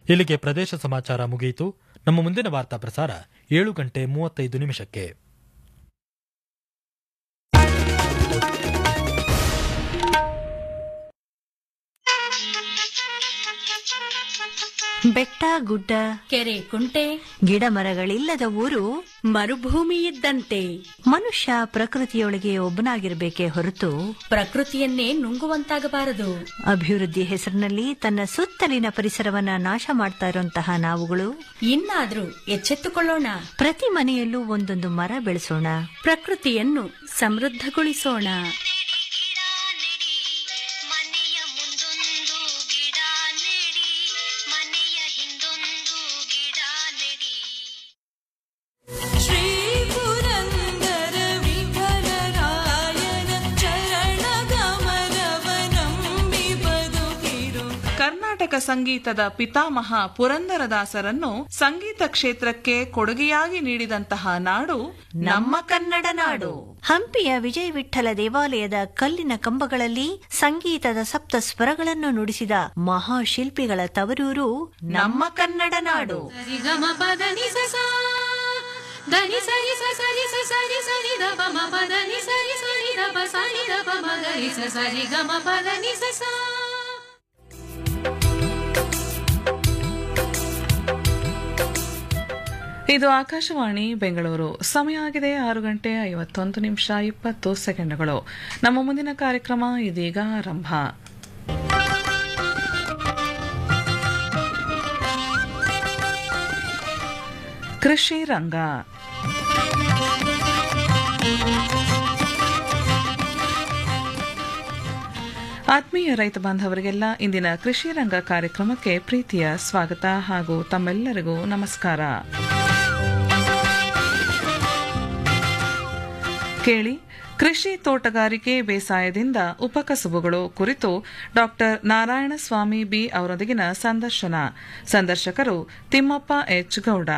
ಇಲ್ಲಿಗೆ ಪ್ರದೇಶ ಸಮಾಚಾರ ಮುಗಿಯಿತು ನಮ್ಮ ಮುಂದಿನ ವಾರ್ತಾ ಪ್ರಸಾರ ಏಳು ಗಂಟೆ ಮೂವತ್ತೈದು ನಿಮಿಷಕ್ಕೆ ಬೆಟ್ಟ ಗುಡ್ಡ ಕೆರೆ ಕುಂಟೆ ಗಿಡ ಮರಗಳಿಲ್ಲದ ಊರು ಮರುಭೂಮಿ ಇದ್ದಂತೆ ಮನುಷ್ಯ ಪ್ರಕೃತಿಯೊಳಗೆ ಒಬ್ಬನಾಗಿರ್ಬೇಕೇ ಹೊರತು ಪ್ರಕೃತಿಯನ್ನೇ ನುಂಗುವಂತಾಗಬಾರದು ಅಭಿವೃದ್ಧಿ ಹೆಸರಿನಲ್ಲಿ ತನ್ನ ಸುತ್ತಲಿನ ಪರಿಸರವನ್ನ ನಾಶ ಮಾಡ್ತಾ ಇರುವಂತಹ ನಾವುಗಳು ಇನ್ನಾದ್ರೂ ಎಚ್ಚೆತ್ತುಕೊಳ್ಳೋಣ ಪ್ರತಿ ಮನೆಯಲ್ಲೂ ಒಂದೊಂದು ಮರ ಬೆಳೆಸೋಣ ಪ್ರಕೃತಿಯನ್ನು ಸಮೃದ್ಧಗೊಳಿಸೋಣ ಗಿಡ ನೆಡಿ ಮನೆಯ ಮುಂದೊಂದು ಗಿಡ ನೆಡಿ ಮನೆಯ ಹಿಂದೊಂದು ಗಿಡ ನೆಡಿ ಶ್ರೀ ಪುರಂದರ ವಿಠಲರಾಯನ ಚರಣ ಕಮಲವನಂಬಿ ಬದುಕಿರು ಕರ್ನಾಟಕ ಸಂಗೀತದ ಪಿತಾಮಹ ಪುರಂದರದಾಸರನ್ನು ಸಂಗೀತ ಕ್ಷೇತ್ರಕ್ಕೆ ಕೊಡುಗೆಯಾಗಿ ನೀಡಿದಂತಹ ನಾಡು ನಮ್ಮ ಕನ್ನಡ ನಾಡು ಹಂಪಿಯ ವಿಜಯ ವಿಠಲ ದೇವಾಲಯದ ಕಲ್ಲಿನ ಕಂಬಗಳಲ್ಲಿ ಸಂಗೀತದ ಸಪ್ತ ಸ್ವರಗಳನ್ನು ನುಡಿಸಿದ ಮಹಾಶಿಲ್ಪಿಗಳ ತವರೂರು ನಮ್ಮ ಕನ್ನಡ ನಾಡು ಸರಿಗಮ ಪದ ನಿ ಸ ಸಾ. ಧನಿ ಸರಿ ಸ ಸರಿ ಸ ಸರಿ ಸರಿ ದ ಪ ಮ ಪದ ನಿ ಸರಿ ಸರಿ ದ ಪ ಸರಿ ದ ಪ ಮ ಗ ರಿ ಸ ಸರಿ ಗ ಮ ಪದ ನಿ ಸ ಸಾ. ಇದು ಆಕಾಶವಾಣಿ ಬೆಂಗಳೂರು ಸಮಯ ಆಗಿದೆ ಆರು ಗಂಟೆ ಐವತ್ತೊಂದು ನಿಮಿಷ ಇಪ್ಪತ್ತು ಸೆಕೆಂಡ್ಗಳು ನಮ್ಮ ಮುಂದಿನ ಕಾರ್ಯಕ್ರಮ ಇದೀಗ ಆರಂಭ ಕೃಷಿ ರಂಗ ಆತ್ಮೀಯ ರೈತ ಬಾಂಧವರಿಗೆಲ್ಲ ಇಂದಿನ ಕೃಷಿ ರಂಗ ಕಾರ್ಯಕ್ರಮಕ್ಕೆ ಪ್ರೀತಿಯ ಸ್ವಾಗತ ಹಾಗೂ ತಮ್ಮೆಲ್ಲರಿಗೂ ನಮಸ್ಕಾರ ಕೇಳಿ ಕೃಷಿ ತೋಟಗಾರಿಕೆ ಬೇಸಾಯದಿಂದ ಉಪಕಸಬುಗಳು ಕುರಿತು ಡಾಕ್ಟರ್ ನಾರಾಯಣಸ್ವಾಮಿ ಬಿ ಅವರೊಂದಿಗಿನ ಸಂದರ್ಶನ ಸಂದರ್ಶಕರು ತಿಮ್ಮಪ್ಪ ಎಚ್ ಗೌಡ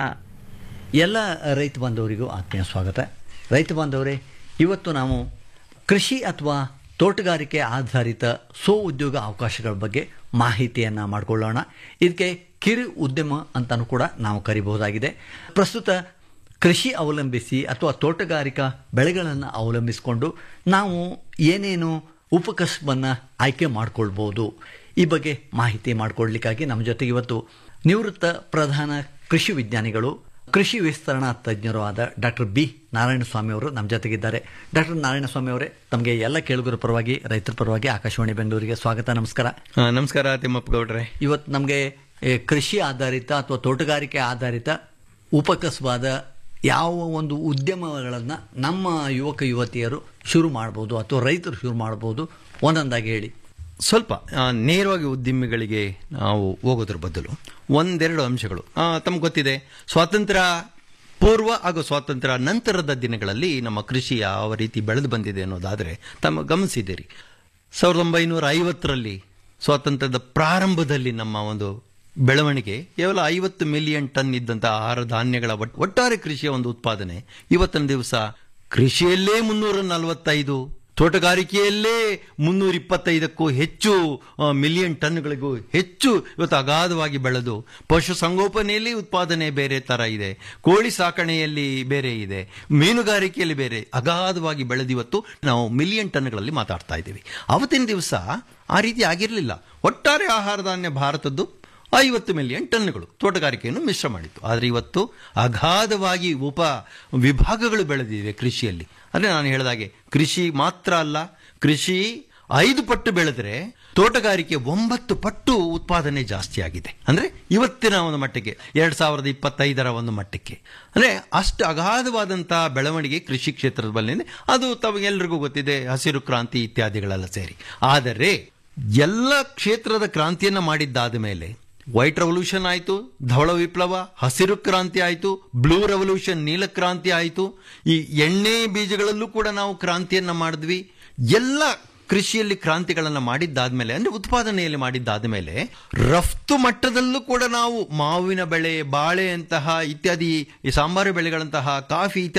ಎಲ್ಲ ರೈತ ಬಾಂಧವರಿಗೂ ಆತ್ಮೀಯ ಸ್ವಾಗತ ರೈತ ಬಾಂಧವರೇ ಇವತ್ತು ನಾವು ಕೃಷಿ ಅಥವಾ ತೋಟಗಾರಿಕೆ ಆಧಾರಿತ ಸ್ವ ಉದ್ಯೋಗ ಅವಕಾಶಗಳ ಬಗ್ಗೆ ಮಾಹಿತಿಯನ್ನು ಮಾಡಿಕೊಳ್ಳೋಣ ಇದಕ್ಕೆ ಕಿರು ಉದ್ಯಮ ಅಂತಲೂ ಕೂಡ ನಾವು ಕರಿಬಹುದಾಗಿದೆ ಪ್ರಸ್ತುತ ಕೃಷಿ ಅವಲಂಬಿಸಿ ಅಥವಾ ತೋಟಗಾರಿಕಾ ಬೆಳೆಗಳನ್ನು ಅವಲಂಬಿಸಿಕೊಂಡು ನಾವು ಏನೇನು ಉಪಕಸಬನ್ನು ಆಯ್ಕೆ ಮಾಡಿಕೊಳ್ಬೋದು ಈ ಬಗ್ಗೆ ಮಾಹಿತಿ ಮಾಡಿಕೊಡ್ಲಿಕ್ಕಾಗಿ ನಮ್ಮ ಜೊತೆಗೆ ಇವತ್ತು ನಿವೃತ್ತ ಪ್ರಧಾನ ಕೃಷಿ ವಿಜ್ಞಾನಿಗಳು ಕೃಷಿ ವಿಸ್ತರಣಾ ತಜ್ಞರು ಆದ ಡಾಕ್ಟರ್ ಬಿ ನಾರಾಯಣಸ್ವಾಮಿ ಅವರು ನಮ್ಮ ಜೊತೆಗಿದ್ದಾರೆ ಡಾಕ್ಟರ್ ನಾರಾಯಣಸ್ವಾಮಿ ಅವರೇ ತಮಗೆ ಎಲ್ಲ ಕೇಳುಗರ ಪರವಾಗಿ ರೈತರ ಪರವಾಗಿ ಆಕಾಶವಾಣಿ ಬೆಂಗಳೂರಿಗೆ ಸ್ವಾಗತ ನಮಸ್ಕಾರ ಹಾ, ನಮಸ್ಕಾರ ತಿಮ್ಮಪ್ಪ ಗೌಡ್ರೆ ಇವತ್ತು ನಮಗೆ ಏ, ಕೃಷಿ ಆಧಾರಿತ ಅಥವಾ ತೋಟಗಾರಿಕೆ ಆಧಾರಿತ ಉಪಕಸಬಾದ ಯಾವ ಒಂದು ಉದ್ಯಮಗಳನ್ನು ನಮ್ಮ ಯುವಕ ಯುವತಿಯರು ಶುರು ಮಾಡ್ಬೋದು ಅಥವಾ ರೈತರು ಶುರು ಮಾಡ್ಬೋದು ಒಂದೊಂದಾಗಿ ಹೇಳಿ ಸ್ವಲ್ಪ ಆ, ನೇರವಾಗಿ ಉದ್ಯಮಿಗಳಿಗೆ ನಾವು ಹೋಗೋದ್ರ ಬದಲು ಒಂದೆರಡು ಅಂಶಗಳು ತಮ್ಗೆ ಗೊತ್ತಿದೆ ಸ್ವಾತಂತ್ರ್ಯ ಪೂರ್ವ ಹಾಗೂ ಸ್ವಾತಂತ್ರ್ಯ ನಂತರದ ದಿನಗಳಲ್ಲಿ ನಮ್ಮ ಕೃಷಿ ಯಾವ ರೀತಿ ಬೆಳೆದು ಬಂದಿದೆ ಅನ್ನೋದಾದರೆ ತಮ್ಮ ಗಮನಿಸಿದ್ದೀರಿ ಸಾವಿರದ ಒಂಬೈನೂರ ಐವತ್ತರಲ್ಲಿ ಸ್ವಾತಂತ್ರ್ಯದ ಪ್ರಾರಂಭದಲ್ಲಿ ನಮ್ಮ ಒಂದು ಬೆಳವಣಿಗೆ ಕೇವಲ ಐವತ್ತು ಮಿಲಿಯನ್ ಟನ್ ಇದ್ದಂಥ ಆಹಾರ ಧಾನ್ಯಗಳ ಒಟ್- ಒಟ್ಟಾರೆ ಕೃಷಿಯ ಒಂದು ಉತ್ಪಾದನೆ ಇವತ್ತಿನ ದಿವಸ ಕೃಷಿಯಲ್ಲೇ ಮುನ್ನೂರ ನಲವತ್ತೈದು ತೋಟಗಾರಿಕೆಯಲ್ಲೇ ಮುನ್ನೂರ ಇಪ್ಪತ್ತೈದಕ್ಕೂ ಹೆಚ್ಚು ಆ, ಮಿಲಿಯನ್ ಟನ್ಗಳಿಗೂ ಹೆಚ್ಚು ಇವತ್ತು ಅಗಾಧವಾಗಿ ಬೆಳೆದು ಪಶು ಸಂಗೋಪನೆಯಲ್ಲಿ ಉತ್ಪಾದನೆ ಬೇರೆ ತರ ಇದೆ ಕೋಳಿ ಸಾಕಣೆಯಲ್ಲಿ ಬೇರೆ ಇದೆ ಮೀನುಗಾರಿಕೆಯಲ್ಲಿ ಬೇರೆ ಅಗಾಧವಾಗಿ ಬೆಳೆದಿವತ್ತು ನಾವು ಮಿಲಿಯನ್ ಟನ್ಗಳಲ್ಲಿ ಮಾತಾಡ್ತಾ ಇದ್ದೀವಿ ಅವತ್ತಿನ ದಿವಸ ಆ ರೀತಿ ಆಗಿರಲಿಲ್ಲ ಒಟ್ಟಾರೆ ಆಹಾರ ಧಾನ್ಯ ಭಾರತದ್ದು ಐವತ್ತು ಮಿಲಿಯನ್ ಟನ್ಗಳು ತೋಟಗಾರಿಕೆಯನ್ನು ಮಿಶ್ರ ಮಾಡಿತ್ತು ಆದರೆ ಇವತ್ತು ಅಗಾಧವಾಗಿ ಉಪ ವಿಭಾಗಗಳು ಬೆಳೆದಿವೆ ಕೃಷಿಯಲ್ಲಿ ಅಂದರೆ ನಾನು ಹೇಳಿದಾಗೆ ಕೃಷಿ ಮಾತ್ರ ಅಲ್ಲ ಕೃಷಿ ಐದು ಪಟ್ಟು ಬೆಳೆದರೆ ತೋಟಗಾರಿಕೆ ಒಂಬತ್ತು ಪಟ್ಟು ಉತ್ಪಾದನೆ ಜಾಸ್ತಿ ಆಗಿದೆ ಅಂದ್ರೆ ಇವತ್ತಿನ ಒಂದು ಮಟ್ಟಿಗೆ ಎರಡ್ ಸಾವಿರದ ಇಪ್ಪತ್ತೈದರ ಒಂದು ಮಟ್ಟಕ್ಕೆ ಅಂದ್ರೆ ಅಷ್ಟು ಅಗಾಧವಾದಂತಹ ಬೆಳವಣಿಗೆ ಕೃಷಿ ಕ್ಷೇತ್ರದ ಬಲ್ಲಿದೆ ಅದು ತಮಗೆಲ್ಲರಿಗೂ ಗೊತ್ತಿದೆ ಹಸಿರು ಕ್ರಾಂತಿ ಇತ್ಯಾದಿಗಳೆಲ್ಲ ಸೇರಿ ಆದರೆ ಎಲ್ಲ ಕ್ಷೇತ್ರದ ಕ್ರಾಂತಿಯನ್ನ ಮಾಡಿದ್ದಾದ ಮೇಲೆ ವೈಟ್ ರೆವಲ್ಯೂಷನ್ ಆಯಿತು ಧವಳ ವಿಪ್ಲವ ಹಸಿರು ಕ್ರಾಂತಿ ಆಯಿತು ಬ್ಲೂ ರೆವಲ್ಯೂಷನ್ ನೀಲ ಕ್ರಾಂತಿ ಆಯಿತು ಈ ಎಣ್ಣೆ ಬೀಜಗಳಲ್ಲೂ ಕೂಡ ನಾವು ಕ್ರಾಂತಿಯನ್ನ ಮಾಡಿದ್ವಿ ಎಲ್ಲ ಕೃಷಿಯಲ್ಲಿ ಕ್ರಾಂತಿಗಳನ್ನು ಮಾಡಿದ್ದಾದ್ಮೇಲೆ ಅಂದ್ರೆ ಉತ್ಪಾದನೆಯಲ್ಲಿ ಮಾಡಿದ್ದಾದ್ಮೇಲೆ ರಫ್ತು ಮಟ್ಟದಲ್ಲೂ ಕೂಡ ನಾವು ಮಾವಿನ ಬೆಳೆ ಬಾಳೆಯಂತಹ ಇತ್ಯಾದಿ ಈ ಸಾಂಬಾರು ಬೆಳೆಗಳಂತಹ ಕಾಫಿ ಇತ್ಯಾದಿಗಳನ್ನು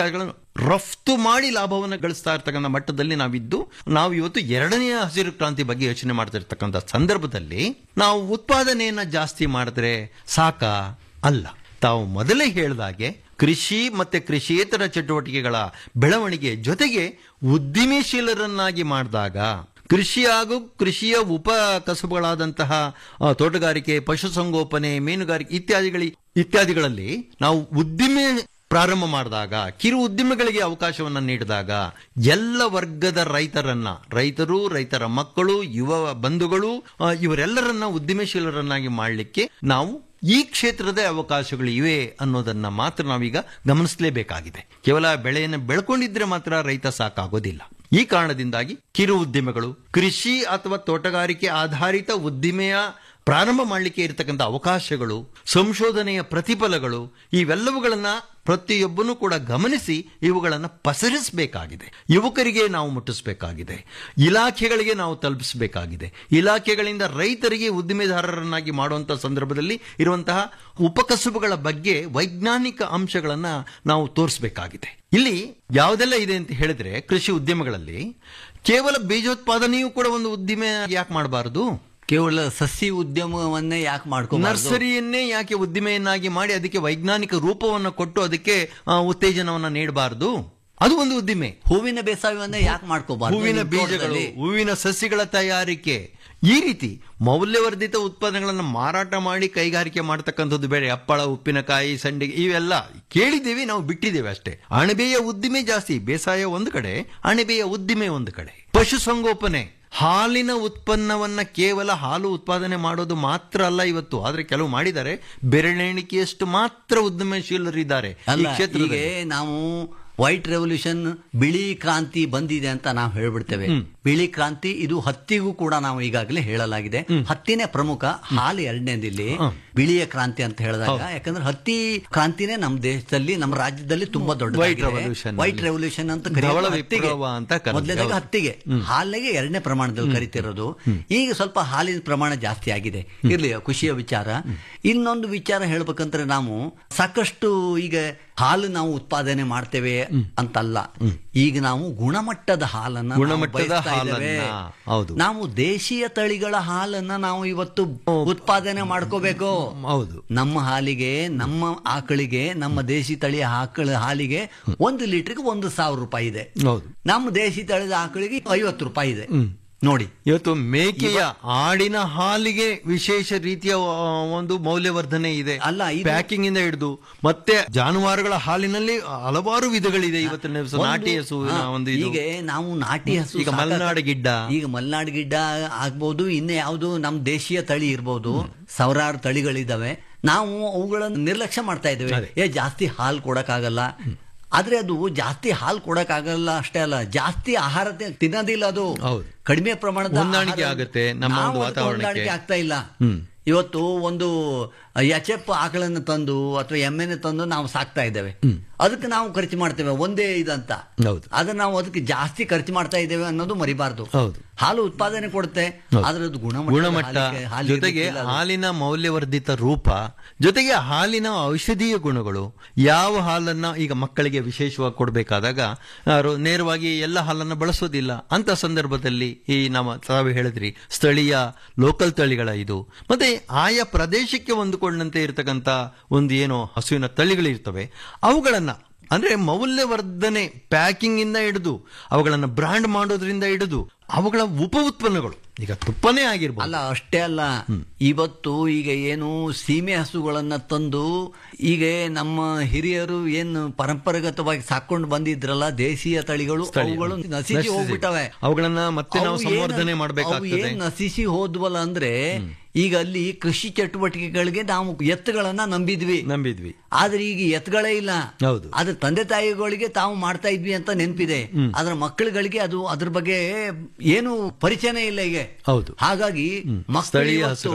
ರಫ್ತು ಮಾಡಿ ಲಾಭವನ್ನು ಗಳಿಸ್ತಾ ಇರ್ತಕ್ಕಂಥ ಮಟ್ಟದಲ್ಲಿ ನಾವಿದ್ದು ನಾವು ಇವತ್ತು ಎರಡನೆಯ ಹಸಿರು ಕ್ರಾಂತಿ ಬಗ್ಗೆ ಯೋಚನೆ ಮಾಡ್ತಾ ಇರ್ತಕ್ಕಂಥ ಸಂದರ್ಭದಲ್ಲಿ ನಾವು ಉತ್ಪಾದನೆಯನ್ನ ಜಾಸ್ತಿ ಮಾಡಿದ್ರೆ ಸಾಕ ಅಲ್ಲ ತಾವು ಮೊದಲೇ ಹೇಳಿದಾಗೆ ಕೃಷಿ ಮತ್ತೆ ಕೃಷಿಯೇತರ ಚಟುವಟಿಕೆಗಳ ಬೆಳವಣಿಗೆ ಜೊತೆಗೆ ಉದ್ದಿಮೆಶೀಲರನ್ನಾಗಿ ಮಾಡಿದಾಗ ಕೃಷಿ ಹಾಗೂ ಕೃಷಿಯ ಉಪ ಕಸುಬುಗಳಾದಂತಹ ಆ, ತೋಟಗಾರಿಕೆ ಪಶುಸಂಗೋಪನೆ ಮೀನುಗಾರಿಕೆ ಇತ್ಯಾದಿಗಳಿ ಇತ್ಯಾದಿಗಳಲ್ಲಿ ನಾವು ಉದ್ದಿಮೆ ಪ್ರಾರಂಭ ಮಾಡಿದಾಗ ಕಿರು ಉದ್ಯಮಿಗಳಿಗೆ ಅವಕಾಶವನ್ನ ನೀಡಿದಾಗ ಎಲ್ಲ ವರ್ಗದ ರೈತರನ್ನ ರೈತರು ರೈತರ ಮಕ್ಕಳು ಯುವ ಬಂಧುಗಳು ಆ, ಇವರೆಲ್ಲರನ್ನ ಉದ್ದಿಮೆಶೀಲರನ್ನಾಗಿ ಮಾಡಲಿಕ್ಕೆ ನಾವು ಈ ಕ್ಷೇತ್ರದ ಅವಕಾಶಗಳು ಇವೆ ಅನ್ನೋದನ್ನ ಮಾತ್ರ ನಾವೀಗ ಗಮನಿಸಲೇಬೇಕಾಗಿದೆ ಕೇವಲ ಬೆಳೆಯನ್ನು ಬೆಳ್ಕೊಂಡಿದ್ರೆ ಮಾತ್ರ ರೈತ ಸಾಕಾಗೋದಿಲ್ಲ ಈ ಕಾರಣದಿಂದಾಗಿ ಕಿರು ಉದ್ಯಮಗಳು ಕೃಷಿ ಅಥವಾ ತೋಟಗಾರಿಕೆ ಆಧಾರಿತ ಉದ್ದಿಮೆಯ ಪ್ರಾರಂಭ ಮಾಡಲಿಕ್ಕೆ ಇರತಕ್ಕಂಥ ಅವಕಾಶಗಳು ಸಂಶೋಧನೆಯ ಪ್ರತಿಫಲಗಳು ಇವೆಲ್ಲವುಗಳನ್ನ ಪ್ರತಿಯೊಬ್ಬನೂ ಕೂಡ ಗಮನಿಸಿ ಇವುಗಳನ್ನು ಪಸರಿಸಬೇಕಾಗಿದೆ ಯುವಕರಿಗೆ ನಾವು ಮುಟ್ಟಿಸಬೇಕಾಗಿದೆ ಇಲಾಖೆಗಳಿಗೆ ನಾವು ತಲುಪಿಸಬೇಕಾಗಿದೆ ಇಲಾಖೆಗಳಿಂದ ರೈತರಿಗೆ ಉದ್ದಿಮೆದಾರರನ್ನಾಗಿ ಮಾಡುವಂತಹ ಸಂದರ್ಭದಲ್ಲಿ ಇರುವಂತಹ ಉಪಕಸುಬುಗಳ ಬಗ್ಗೆ ವೈಜ್ಞಾನಿಕ ಅಂಶಗಳನ್ನ ನಾವು ತೋರಿಸಬೇಕಾಗಿದೆ ಇಲ್ಲಿ ಯಾವುದೆಲ್ಲ ಇದೆ ಅಂತ ಹೇಳಿದ್ರೆ ಕೃಷಿ ಉದ್ಯಮಗಳಲ್ಲಿ ಕೇವಲ ಬೀಜೋತ್ಪಾದನೆಯೂ ಕೂಡ ಒಂದು ಉದ್ದಿಮೆ ಯಾಕೆ ಮಾಡಬಾರದು ಕೇವಲ ಸಸಿ ಉದ್ಯಮವನ್ನೇ ಯಾಕೆ ಮಾಡ್ಕೊ ನರ್ಸರಿಯನ್ನೇ ಯಾಕೆ ಉದ್ದಿಮೆಯನ್ನಾಗಿ ಮಾಡಿ ಅದಕ್ಕೆ ವೈಜ್ಞಾನಿಕ ರೂಪವನ್ನು ಕೊಟ್ಟು ಅದಕ್ಕೆ ಆ, ಉತ್ತೇಜನವನ್ನ ನೀಡಬಾರದು ಅದು ಒಂದು ಉದ್ದಿಮೆ ಹೂವಿನ ಬೇಸಾಯವನ್ನೇ ಯಾಕೆ ಮಾಡ್ಕೋಬಾರ್ದು ಹೂವಿನ ನಿಮ್ ಬೀಜಗಳು ತೋಟದಲ್ಲಿ? ಹೂವಿನ ಸಸಿಗಳ ತಯಾರಿಕೆ ಈ ರೀತಿ ಮೌಲ್ಯವರ್ಧಿತ ಉತ್ಪನ್ನಗಳನ್ನು ಮಾರಾಟ ಮಾಡಿ ಕೈಗಾರಿಕೆ ಮಾಡತಕ್ಕಂಥದ್ದು ಬೇರೆ ಹಪ್ಪಳ ಉಪ್ಪಿನಕಾಯಿ ಸಂಡಿಗೆ ಇವೆಲ್ಲ ಕೇಳಿದ್ದೀವಿ ನಾವು ಬಿಟ್ಟಿದ್ದೇವೆ ಅಷ್ಟೇ ಅಣಬೆಯ ಉದ್ದಿಮೆ ಜಾಸ್ತಿ ಬೇಸಾಯ ಒಂದು ಕಡೆ ಅಣಬೆಯ ಉದ್ದಿಮೆ ಒಂದು ಕಡೆ ಪಶುಸಂಗೋಪನೆ ಹಾಲಿನ ಉತ್ಪನ್ನವನ್ನ ಕೇವಲ ಹಾಲು ಉತ್ಪಾದನೆ ಮಾಡೋದು ಮಾತ್ರ ಅಲ್ಲ ಇವತ್ತು ಆದ್ರೆ ಕೆಲವು ಮಾಡಿದ್ದಾರೆ ಬೆರಳೆಣಿಕೆಯಷ್ಟು ಮಾತ್ರ ಉದ್ಯಮಶೀಲರಿದ್ದಾರೆ ಈ ಅಲ್ಲ ಕ್ಷೇತ್ರದಲ್ಲಿ ಹೀಗೆ ನಾವು ವೈಟ್ ರೆವಲ್ಯೂಷನ್ ಬಿಳಿ ಕ್ರಾಂತಿ ಬಂದಿದೆ ಅಂತ ನಾವು ಹೇಳ್ಬಿಡ್ತೇವೆ ಬಿಳಿ ಕ್ರಾಂತಿ ಇದು ಹತ್ತಿಗೂ ಕೂಡ ನಾವು ಈಗಾಗಲೇ ಹೇಳಲಾಗಿದೆ ಹತ್ತಿನೇ ಪ್ರಮುಖ ಹಾಲು ಎರಡನೇದಿಲ್ಲಿ ಬಿಳಿಯ ಕ್ರಾಂತಿ ಅಂತ ಹೇಳಿದಾಗ ಯಾಕಂದ್ರೆ ಹತ್ತಿ ಕ್ರಾಂತಿನೇ ನಮ್ಮ ದೇಶದಲ್ಲಿ ನಮ್ಮ ರಾಜ್ಯದಲ್ಲಿ ತುಂಬಾ ದೊಡ್ಡ White revolution ವೈಟ್ ಅಲ್ಲಿ. ರೆವಲ್ಯೂಷನ್ ಅಂತ ಧವಳ ಕರೆಯೋದು ಹತ್ತಿಗೆ. ವಿಪ್ಲವ ಅಂತ ಕರೀತಾರೆ. ಮೊದಲನೇದಾಗಿ ಹೌದು. ಹತ್ತಿಗೆ ಹಾಲಿಗೆ ಎರಡನೇ ಪ್ರಮಾಣದಲ್ಲಿ ಕರಿತಿರೋದು ಈಗ ಸ್ವಲ್ಪ ಹಾಲಿನ ಪ್ರಮಾಣ ಜಾಸ್ತಿ ಆಗಿದೆ ಇರ್ಲಿ ಖುಷಿಯ ವಿಚಾರ ಇನ್ನೊಂದು ವಿಚಾರ ಹೇಳ್ಬೇಕಂದ್ರೆ ನಾವು ಸಾಕಷ್ಟು ಈಗ ಹಾಲು ನಾವು ಉತ್ಪಾದನೆ ಮಾಡ್ತೇವೆ ಅಂತಲ್ಲ ಈಗ ನಾವು ಗುಣಮಟ್ಟದ ಹಾಲನ್ನ ನಾವು ಗುಣಮಟ್ಟದ ಬಯಸ್ತಾ ಇದ್ದೇವೆ. ಹಾಲನ್ನ, ಹೌದು. ನಾವು ದೇಶೀಯ ತಳಿಗಳ ಹಾಲನ್ನ ನಾವು ಇವತ್ತು ಉತ್ಪಾದನೆ ಮಾಡ್ಕೋಬೇಕು ಹೌದು ನಮ್ಮ ಹಾಲಿಗೆ ನಮ್ಮ ಆಕಳಿಗೆ ನಮ್ಮ ದೇಶಿ ತಳಿಯ ಆಕಳ ಹಾಲಿಗೆ ಒಂದು ಲೀಟರ್ಗೆ ಒಂದು ಸಾವಿರ ರೂಪಾಯಿ ಇದೆ ಹೌದು ನಮ್ಮ ದೇಶಿ ತಳಿದ ಆಕಳಿಗೆ ಐವತ್ತು ರೂಪಾಯಿ ಇದೆ ನೋಡಿ ಇವತ್ತು ಮೇಕೆಯ ಆಡಿನ ಹಾಲಿಗೆ ವಿಶೇಷ ರೀತಿಯ ಆ, ಒಂದು ಮೌಲ್ಯವರ್ಧನೆ ಇದೆ ಅಲ್ಲ, ಇದು- ಪ್ಯಾಕಿಂಗ್ ಇಂದ ಹಿಡಿದು ಮತ್ತೆ ಜಾನುವಾರುಗಳ ಹಾಲಿನಲ್ಲಿ ಹಲವಾರು ವಿಧಗಳಿದೆ ಇವತ್ತಿನ ದಿವಸ ಒಂದು- ನಾಟಿ ಹಸುವಿನ ಹಾ, ಒಂದು ಇದು ಈಗ ನಾವು ನಾಟಿ ಹಸು ಈಗ ಸಾಕಾಗ- ಮಲೆನಾಡು ಗಿಡ್ಡ. ಈಗ ಮಲೆನಾಡು ಗಿಡ್ಡ ಆಗ್ಬೋದು ಇನ್ನು ಯಾವುದು ನಮ್ಮ ದೇಶೀಯ ತಳಿ ಇರ್ಬೋದು ಸಾವಿರಾರು ತಳಿಗಳಿದಾವೆ ನಾವು ಅವುಗಳನ್ನು ನಿರ್ಲಕ್ಷ್ಯ ಮಾಡ್ತಾ ಇದ್ದೇವೆ ಅದೇ. ಏ ಜಾಸ್ತಿ ಹಾಲು ಕೊಡಕ್ಕಾಗಲ್ಲ ಆದ್ರೆ ಅದು ಜಾಸ್ತಿ ಹಾಲು ಕೊಡಕ್ಕಾಗಲ್ಲ ಅಷ್ಟೇ ಅಲ್ಲ ಜಾಸ್ತಿ ಆಹಾರ ತಿ- ತಿನ್ನೋದಿಲ್ಲ ಅದು ಹೌದು. ಕಡಿಮೆ ಪ್ರಮಾಣದ ಹೊಂದಾಣಿಕೆ ಆಹಾರ- ಆಗುತ್ತೆ ನಮ್ಮ ನಾವು ಒಂದು ಅದಕ್ಕೆ ವಾತಾವರಣಕ್ಕೆ. ಹೊಂದಾಣಿಕೆ ಆಗ್ತಾ ಇಲ್ಲ ಹ್ಮ್. ಇವತ್ತು ಒಂದು ಎಚ್ ಎಫ್ ಆಕಳನ್ನು ತಂದು ಅಥವಾ ಎಮ್ಮೆನೆ ತಂದು ನಾವು ಸಾಕ್ತಾ ಇದ್ದೇವೆ ಅದಕ್ಕೆ ನಾವು ಖರ್ಚು ಮಾಡ್ತೇವೆ ಒಂದೇ ಇದಂತ ಹೌದು. ಆದ್ರೆ ನಾವು ಅದಕ್ಕೆ ಜಾಸ್ತಿ ಖರ್ಚು ಮಾಡ್ತಾ ಇದ್ದೇವೆ ಅನ್ನೋದು ಮರಿಬಾರ್ದು ಹೌದು. ಹಾಲು ಉತ್ಪಾದನೆ ಕೊಡುತ್ತೆ ಹೌದು. ಆದ್ರೆ ಅದು ಗುಣಮಟ್ಟ ಗುಣಮಟ್ಟ ಜೊತೆಗೆ ಹಾಲಿನ ಮೌಲ್ಯವರ್ಧಿತ ರೂಪ ಜೊತೆಗೆ ಹಾಲಿನ ಔಷಧೀಯ ಗುಣಗಳು ಯಾವ ಹಾಲನ್ನ ಈಗ ಮಕ್ಕಳಿಗೆ ವಿಶೇಷವಾಗಿ ಕೊಡಬೇಕಾದಾಗ ಯಾರು ನೇರವಾಗಿ ಎಲ್ಲ ಹಾಲನ್ನ ಬಳಸೋದಿಲ್ಲ ಅಂತ ಸಂದರ್ಭದಲ್ಲಿ ಈ ನಮ್ಮ ತಾವು ಹೇಳಿದ್ರಿ ಸ್ಥಳೀಯ ಲೋಕಲ್ ತಳಿಗಳ ಇದು ಮತ್ತೆ ಆಯಾ ಪ್ರದೇಶಕ್ಕೆ ಹೊಂದಿಕೊಂಡಂತೆ ಇರತಕ್ಕಂತ ಒಂದು ಏನು ಹಸುವಿನ ತಳಿಗಳಿರ್ತವೆ ಅವುಗಳನ್ನ ಅಂದ್ರೆ ಮೌಲ್ಯವರ್ಧನೆ ಪ್ಯಾಕಿಂಗ್ ಇಂದ ಹಿಡಿದು ಅವುಗಳನ್ನ ಬ್ರಾಂಡ್ ಮಾಡೋದ್ರಿಂದ ಹಿಡಿದು ಅವುಗಳ ಉಪ ಉತ್ಪನ್ನಗಳು ಈಗ ತುಪ್ಪನೇ ಆಗಿರ್ಬೋದು ಅಲ್ಲ ಅಷ್ಟೇ ಅಲ್ಲ ಇವತ್ತು ಈಗ ಏನು ಸೀಮೆ ಹಸುಗಳನ್ನ ತಂದು ಈಗ ನಮ್ಮ ಹಿರಿಯರು ಏನು ಪರಂಪರಾಗತವಾಗಿ ಸಾಕೊಂಡು ಬಂದಿದ್ರಲ್ಲ ದೇಶೀಯ ತಳಿಗಳು ಸ್ಥಳೀಯ. ಅವುಗಳು ನಶಿಸಿ ನಶಿಸಿ. ಹೋಗ್ಬಿಟ್ಟವೆ ಅವುಗಳನ್ನ ಮತ್ತೆ ನಾವು ಅವು ಸಂವರ್ಧನೆ ಏನ್- ಮಾಡ್ಬೇಕಾಗ್ತದೆ. ಅವು ಏನ್ ನಶಿಸಿ ಹೋದ್ವಲ್ಲ ಅಂದ್ರೆ ಈಗ ಅಲ್ಲಿ ಕೃಷಿ ಚಟುವಟಿಕೆಗಳಿಗೆ ನಾವು ಎತ್ತುಗಳನ್ನ ನಂಬಿದ್ವಿ ನಂಬಿದ್ವಿ ಆದ್ರೆ ಈಗ ಎತ್ತುಗಳೇ ಇಲ್ಲ ಹೌದು. ಆದ್ರೆ ತಂದೆ ತಾಯಿಗಳಿಗೆ ತಾವು ಮಾಡ್ತಾ ಇದ್ವಿ ಅಂತ ನೆನಪಿದೆ ಆದ್ರೆ ಮಕ್ಕಳುಗಳಿಗೆ ಅದು ಅದ್ರ ಬಗ್ಗೆ ಏನು ಪರಿಚಯನೇ ಇಲ್ಲ ಈಗ ಹೌದು. ಹಾಗಾಗಿ ಮಕ್ಕಳು ಸ್ಥಳೀಯ ಇವತ್ತು ಹಸುಗಳ.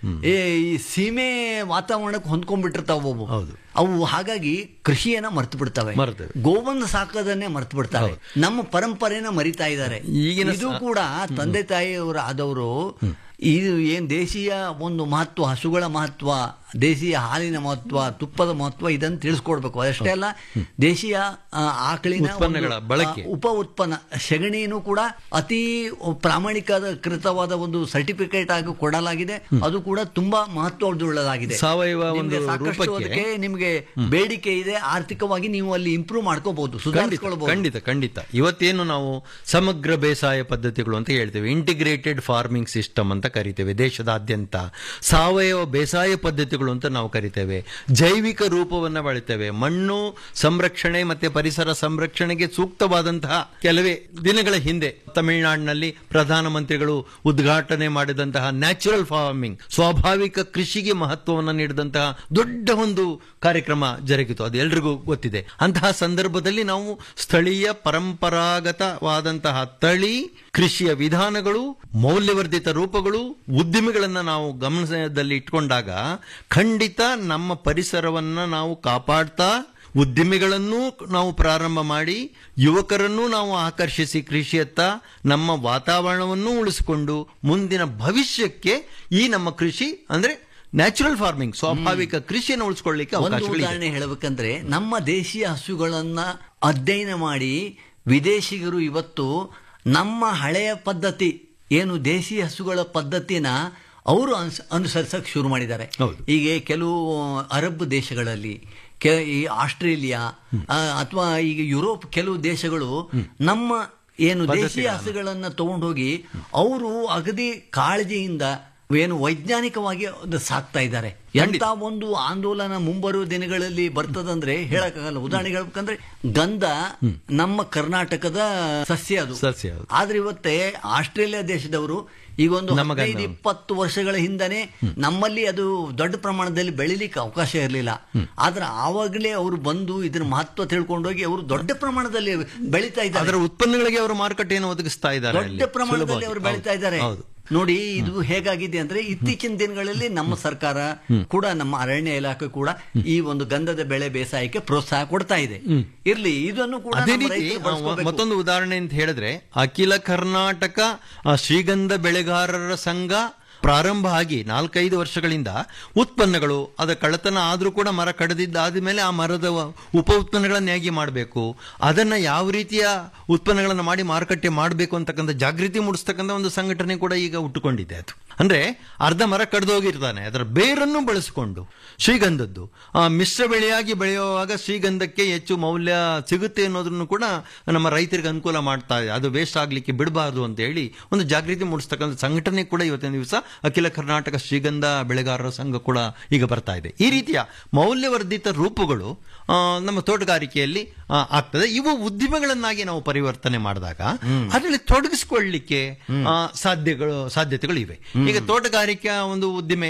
ಏ, ಈ ಸೀಮೆ ವಾತಾವರಣಕ್ಕೆ ಹೊಂದ್ಕೊಂಡ್ಬಿಟ್ಟಿರ್ತಾವ ಅವು ಹೌದು. ಅವು ಹಾಗಾಗಿ ಕೃಷಿಯನ್ನ ಮರ್ತು ಬಿಡ್ತವೆ ಮರ್ತವೆ. ಗೋವನ್ನು ಸಾಕೋದನ್ನೇ ಮರ್ತು ಬಿಡ್ತವೆ ನಮ್ಮ ಪರಂಪರೆನ ಮರಿತಾ ಇದ್ದಾರೆ ಈಗಿನ ಇದು ಸ- ಕೂಡ ತಂದೆ ತಾಯಿಯವರು ಆದವರು ಇದು ಏನ್ ದೇಶೀಯ ಒಂದು ಮಹತ್ವ ಹಸುಗಳ ಮಹತ್ವ ದೇಶೀಯ ಹಾಲಿನ ಮಹತ್ವ ತುಪ್ಪದ ಮಹತ್ವ ಇದನ್ನು ತಿಳಿಸ್ಕೊಡ್ಬೇಕು ಅಷ್ಟೇ ಅಲ್ಲ ದೇಶೀಯ ಆ, ಆಕಳಿನ ಉತ್ಪನ್ನಗಳ ಒಂದು, ಬಳಕೆ. ಆ, ಉಪ ಉತ್ಪನ್ನ ಸೆಗಣಿನೂ ಕೂಡ ಅತಿ ಪ್ರಾಮಾಣಿಕದ ಕೃತವಾದ ಒಂದು ಸರ್ಟಿಫಿಕೇಟ್ ಆಗಿ ಕೊಡಲಾಗಿದೆ ಅದು ಕೂಡ ತುಂಬಾ ಮಹತ್ವವುಳ್ಳದಾಗಿದೆ ಸಾವಯವ ನಿಮ್ಗೆ ಒಂದು ಸಾಕಷ್ಟು ರೂಪಕ್ಕೆ- ಅದಕ್ಕೆ ನಿಮಗೆ ಬೇಡಿಕೆ ಇದೆ ಆರ್ಥಿಕವಾಗಿ ನೀವು ಅಲ್ಲಿ ಇಂಪ್ರೂವ್ ಮಾಡ್ಕೋಬಹುದು ಖಂಡಿತ ಸುಧಾರಿಸ್ಕೊಳ್ಬಹುದು ಖಂಡಿತ ಖಂಡಿತ ಇವತ್ತೇನು ನಾವು ಸಮಗ್ರ ಬೇಸಾಯ ಪದ್ಧತಿಗಳು ಅಂತ ಹೇಳ್ತೇವೆ ಇಂಟಿಗ್ರೇಟೆಡ್ ಫಾರ್ಮಿಂಗ್ ಸಿಸ್ಟಮ್ ಅಂತ ಕರಿತೇವೆ ದೇಶದಾದ್ಯಂತ ಸಾವಯವ ಬೇಸಾಯ ಪದ್ಧತಿಗಳು ಅಂತ ನಾವು ಕರಿತೇವೆ ಜೈವಿಕ ರೂಪವನ್ನ ಬಳಸ್ತೇವೆ ಮಣ್ಣು ಸಂರಕ್ಷಣೆ ಮತ್ತೆ ಪರಿಸರ ಸಂರಕ್ಷಣೆಗೆ ಸೂಕ್ತವಾದಂತಹ ಕೆಲವೇ ದಿನಗಳ ಹಿಂದೆ ತಮಿಳುನಾಡಿನಲ್ಲಿ ಪ್ರಧಾನಮಂತ್ರಿಗಳು ಉದ್ಘಾಟನೆ ಮಾಡಿದಂತಹ ನ್ಯಾಚುರಲ್ ಫಾರ್ಮಿಂಗ್ ಸ್ವಾಭಾವಿಕ ಕೃಷಿಗೆ ಮಹತ್ವವನ್ನು ನೀಡಿದಂತಹ ದೊಡ್ಡ ಒಂದು ಕಾರ್ಯಕ್ರಮ ಜರುಗಿತು ಅದು ಎಲ್ರಿಗೂ ಗೊತ್ತಿದೆ ಅಂತಹ ಸಂದರ್ಭದಲ್ಲಿ ನಾವು ಸ್ಥಳೀಯ ಪರಂಪರಾಗತವಾದಂತಹ ತಳಿ ಕೃಷಿಯ ವಿಧಾನಗಳು ಮೌಲ್ಯವರ್ಧಿತ ರೂಪಗಳು ಉದ್ದಿಮೆಗಳನ್ನ ನಾವು ಗಮನದಲ್ಲಿ ಇಟ್ಕೊಂಡಾಗ ಖಂಡಿತ ನಮ್ಮ ಪರಿಸರವನ್ನ ನಾವು ಕಾಪಾಡ್ತಾ ಉದ್ದಿಮೆಗಳನ್ನೂ ನಾವು ಪ್ರಾರಂಭ ಮಾಡಿ ಯುವಕರನ್ನೂ ನಾವು ಆಕರ್ಷಿಸಿ ಕೃಷಿಯತ್ತ ನಮ್ಮ ವಾತಾವರಣವನ್ನೂ ಉಳಿಸಿಕೊಂಡು ಮುಂದಿನ ಭವಿಷ್ಯಕ್ಕೆ ಈ ನಮ್ಮ ಕೃಷಿ ಅಂದ್ರೆ ನ್ಯಾಚುರಲ್ ಫಾರ್ಮಿಂಗ್ ಸ್ವಾಭಾವಿಕ ಕೃಷಿಯನ್ನು ಉಳಿಸ್ಕೊಳ್ಳಿಕ್ಕೆ ಒಂದು ಅವಕಾಶಗಳಿದೆ ಉದಾಹರಣೆ ಹೇಳಬೇಕಂದ್ರೆ ನಮ್ಮ ದೇಶೀಯ ಹಸುಗಳನ್ನ ಅಧ್ಯಯನ ಮಾಡಿ ವಿದೇಶಿಗರು ಇವತ್ತು ನಮ್ಮ ಹಳೆಯ ಪದ್ಧತಿ ಏನು ದೇಶೀಯ ಹಸುಗಳ ಪದ್ಧತಿನ ಅವರು ಅನ್ಸ್- ಅನುಸರಿಸಕ್ ಶುರು ಮಾಡಿದ್ದಾರೆ ಹೌದು. ಈಗ ಕೆಲವು ಅರಬ್ ದೇಶಗಳಲ್ಲಿ ಕೆ- ಈ ಆಸ್ಟ್ರೇಲಿಯಾ ಅಥವಾ ಈಗ ಯುರೋಪ್ ಕೆಲವು ದೇಶಗಳು ನಮ್ಮ ಏನು ದೇಶೀಯ ಹಸುಗಳನ್ನ ತಗೊಂಡೋಗಿ ಅವರು ಅಗದಿ ಕಾಳಜಿಯಿಂದ ಏನು ವೈಜ್ಞಾನಿಕವಾಗಿ ಅದು ಸಾಕ್ತಾ ಇದ್ದಾರೆ ಎಂತ ಒಂದು ಆಂದೋಲನ ಮುಂಬರುವ ದಿನಗಳಲ್ಲಿ ಬರ್ತದಂದ್ರೆ ಹೇಳಕ್ಕಾಗಲ್ಲ ಉದಾಹರಣೆಗೆ ಹೇಳ್ಬೇಕಂದ್ರೆ ಗಂಧ ನಮ್ಮ ಕರ್ನಾಟಕದ ಸಸ್ಯ ಅದು ಸಸ್ಯ ಅದು. ಆದ್ರೆ ಇವತ್ತೇ ಆಸ್ಟ್ರೇಲಿಯಾ ದೇಶದವರು ಈಗ ಒಂದು ನಮ್ಮ ಗಂಧ ಹದಿನೈದು ಇಪ್ಪತ್ತು ವರ್ಷಗಳ ಹಿಂದನೆ ನಮ್ಮಲ್ಲಿ ಅದು ದೊಡ್ಡ ಪ್ರಮಾಣದಲ್ಲಿ ಬೆಳಿಲಿಕ್ಕೆ ಅವಕಾಶ ಇರಲಿಲ್ಲ ಆದ್ರೆ ಆವಾಗಲೇ ಅವರು ಬಂದು ಇದ್ರ ಮಹತ್ವ ತಿಳ್ಕೊಂಡೋಗಿ ಅವರು ದೊಡ್ಡ ಪ್ರಮಾಣದಲ್ಲಿ ಬೆಳೀತಾ ಇದ್ದಾರೆ ಅದರ ಉತ್ಪನ್ನಗಳಿಗೆ ಅವರು ಮಾರುಕಟ್ಟೆಯನ್ನು ಒದಗಿಸ್ತಾ ಇದ್ದಾರೆ ಅಲ್ಲಿ. ದೊಡ್ಡ ಪ್ರಮಾಣದಲ್ಲಿ ಸುಲಭವಾಗಿ. ಅವರು ಬೆಳೀತಾ ಹೌದು. ಇದ್ದಾರೆ ಹೌದು ನೋಡಿ ಇದು ಹೇಗಾಗಿದೆ ಅಂದ್ರೆ ಇತ್ತೀಚಿನ ದಿನಗಳಲ್ಲಿ ನಮ್ಮ ಸರ್ಕಾರ ಕೂಡ ನಮ್ಮ ಅರಣ್ಯ ಇಲಾಖೆ ಕೂಡ ಈ ಒಂದು ಗಂಧದ ಬೆಳೆ ಬೇಸಾಯಕ್ಕೆ ಪ್ರೋತ್ಸಾಹ ಕೊಡ್ತಾ ಇದೆ ಇರ್ಲಿ ಇದನ್ನು ಕೂಡ ಅದೇ ನಮ್ಮ ರೀತಿ ರೈತರು ಆ, ಬಳಸ್ಕೋಬೇಕು. ಮತ್ತೊಂದು ಉದಾಹರಣೆ ಅಂತ ಹೇಳಿದ್ರೆ ಅಖಿಲ ಕರ್ನಾಟಕ ಆ, ಶ್ರೀಗಂಧ ಬೆಳೆಗಾರರ ಸಂಘ ಪ್ರಾರಂಭ ಆಗಿ ನಾಲ್ಕೈದು ವರ್ಷಗಳಿಂದ ಉತ್ಪನ್ನಗಳು ಅದ ಕಳ್ಳತನ ಆದ್ರೂ ಕೂಡ ಮರ ಕಡಿದಿದ್ದಾದ ಮೇಲೆ ಆ ಮರದ ವ- ಉಪ ಉತ್ಪನ್ನಗಳನ್ನ ಹೇಗೆ ಮಾಡಬೇಕು ಅದನ್ನ ಯಾವ ರೀತಿಯ ಉತ್ಪನ್ನಗಳನ್ನ ಮಾಡಿ ಮಾರುಕಟ್ಟೆ ಮಾಡಬೇಕು ಅಂತಕ್ಕಂಥ ಜಾಗೃತಿ ಮೂಡಿಸ್ತಕ್ಕಂಥ ಒಂದು ಸಂಘಟನೆ ಕೂಡ ಈಗ ಹುಟ್ಟುಕೊಂಡಿದೆ ಅದು ಅಂದ್ರೆ ಅರ್ಧ ಮರ ಕಡ್ದು ಹೋಗಿರ್ತಾನೆ ಅದರ ಬೇರನ್ನು ಬಳಸಿಕೊಂಡು ಶ್ರೀಗಂಧದ್ದು ಆ ಮಿಶ್ರ ಬೆಳೆಯಾಗಿ ಬೆಳೆಯುವಾಗ ಶ್ರೀಗಂಧಕ್ಕೆ ಹೆಚ್ಚು ಮೌಲ್ಯ ಸಿಗುತ್ತೆ ಅನ್ನೋದನ್ನು ಕೂಡ ನಮ್ಮ ರೈತರಿಗೆ ಅನುಕೂಲ ಮಾಡ್ತಾ ಇದೆ ಅದು ವೇಸ್ಟ್ ಆಗ್ಲಿಕ್ಕೆ ಬಿಡಬಾರದು ಅಂತ ಹೇಳಿ ಒಂದು ಜಾಗೃತಿ ಮೂಡಿಸ್ತಕ್ಕಂಥ ಸಂಘಟನೆ ಕೂಡ ಇವತ್ತಿನ ದಿವಸ ಅಖಿಲ ಕರ್ನಾಟಕ ಶ್ರೀಗಂಧ ಬೆಳೆಗಾರರ ಸಂಘ ಕೂಡ ಈಗ ಬರ್ತಾ ಇದೆ ಈ ರೀತಿಯ ಮೌಲ್ಯವರ್ಧಿತ ರೂಪಗಳು ಆ, ನಮ್ಮ ತೋಟಗಾರಿಕೆಯಲ್ಲಿ ಆ, ಆಗ್ತದೆ ಇವು ಉದ್ದಿಮೆಗಳನ್ನಾಗಿ ನಾವು ಪರಿವರ್ತನೆ ಮಾಡಿದಾಗ ಅದರಲ್ಲಿ ತೊಡಗಿಸಿಕೊಳ್ಳಿಕ್ಕೆ ಆ, ಸಾಧ್ಯಗಳು ಸಾಧ್ಯತೆಗಳು ಇವೆ ಈಗ ತೋಟಗಾರಿಕಾ ಒಂದು ಉದ್ದಿಮೆ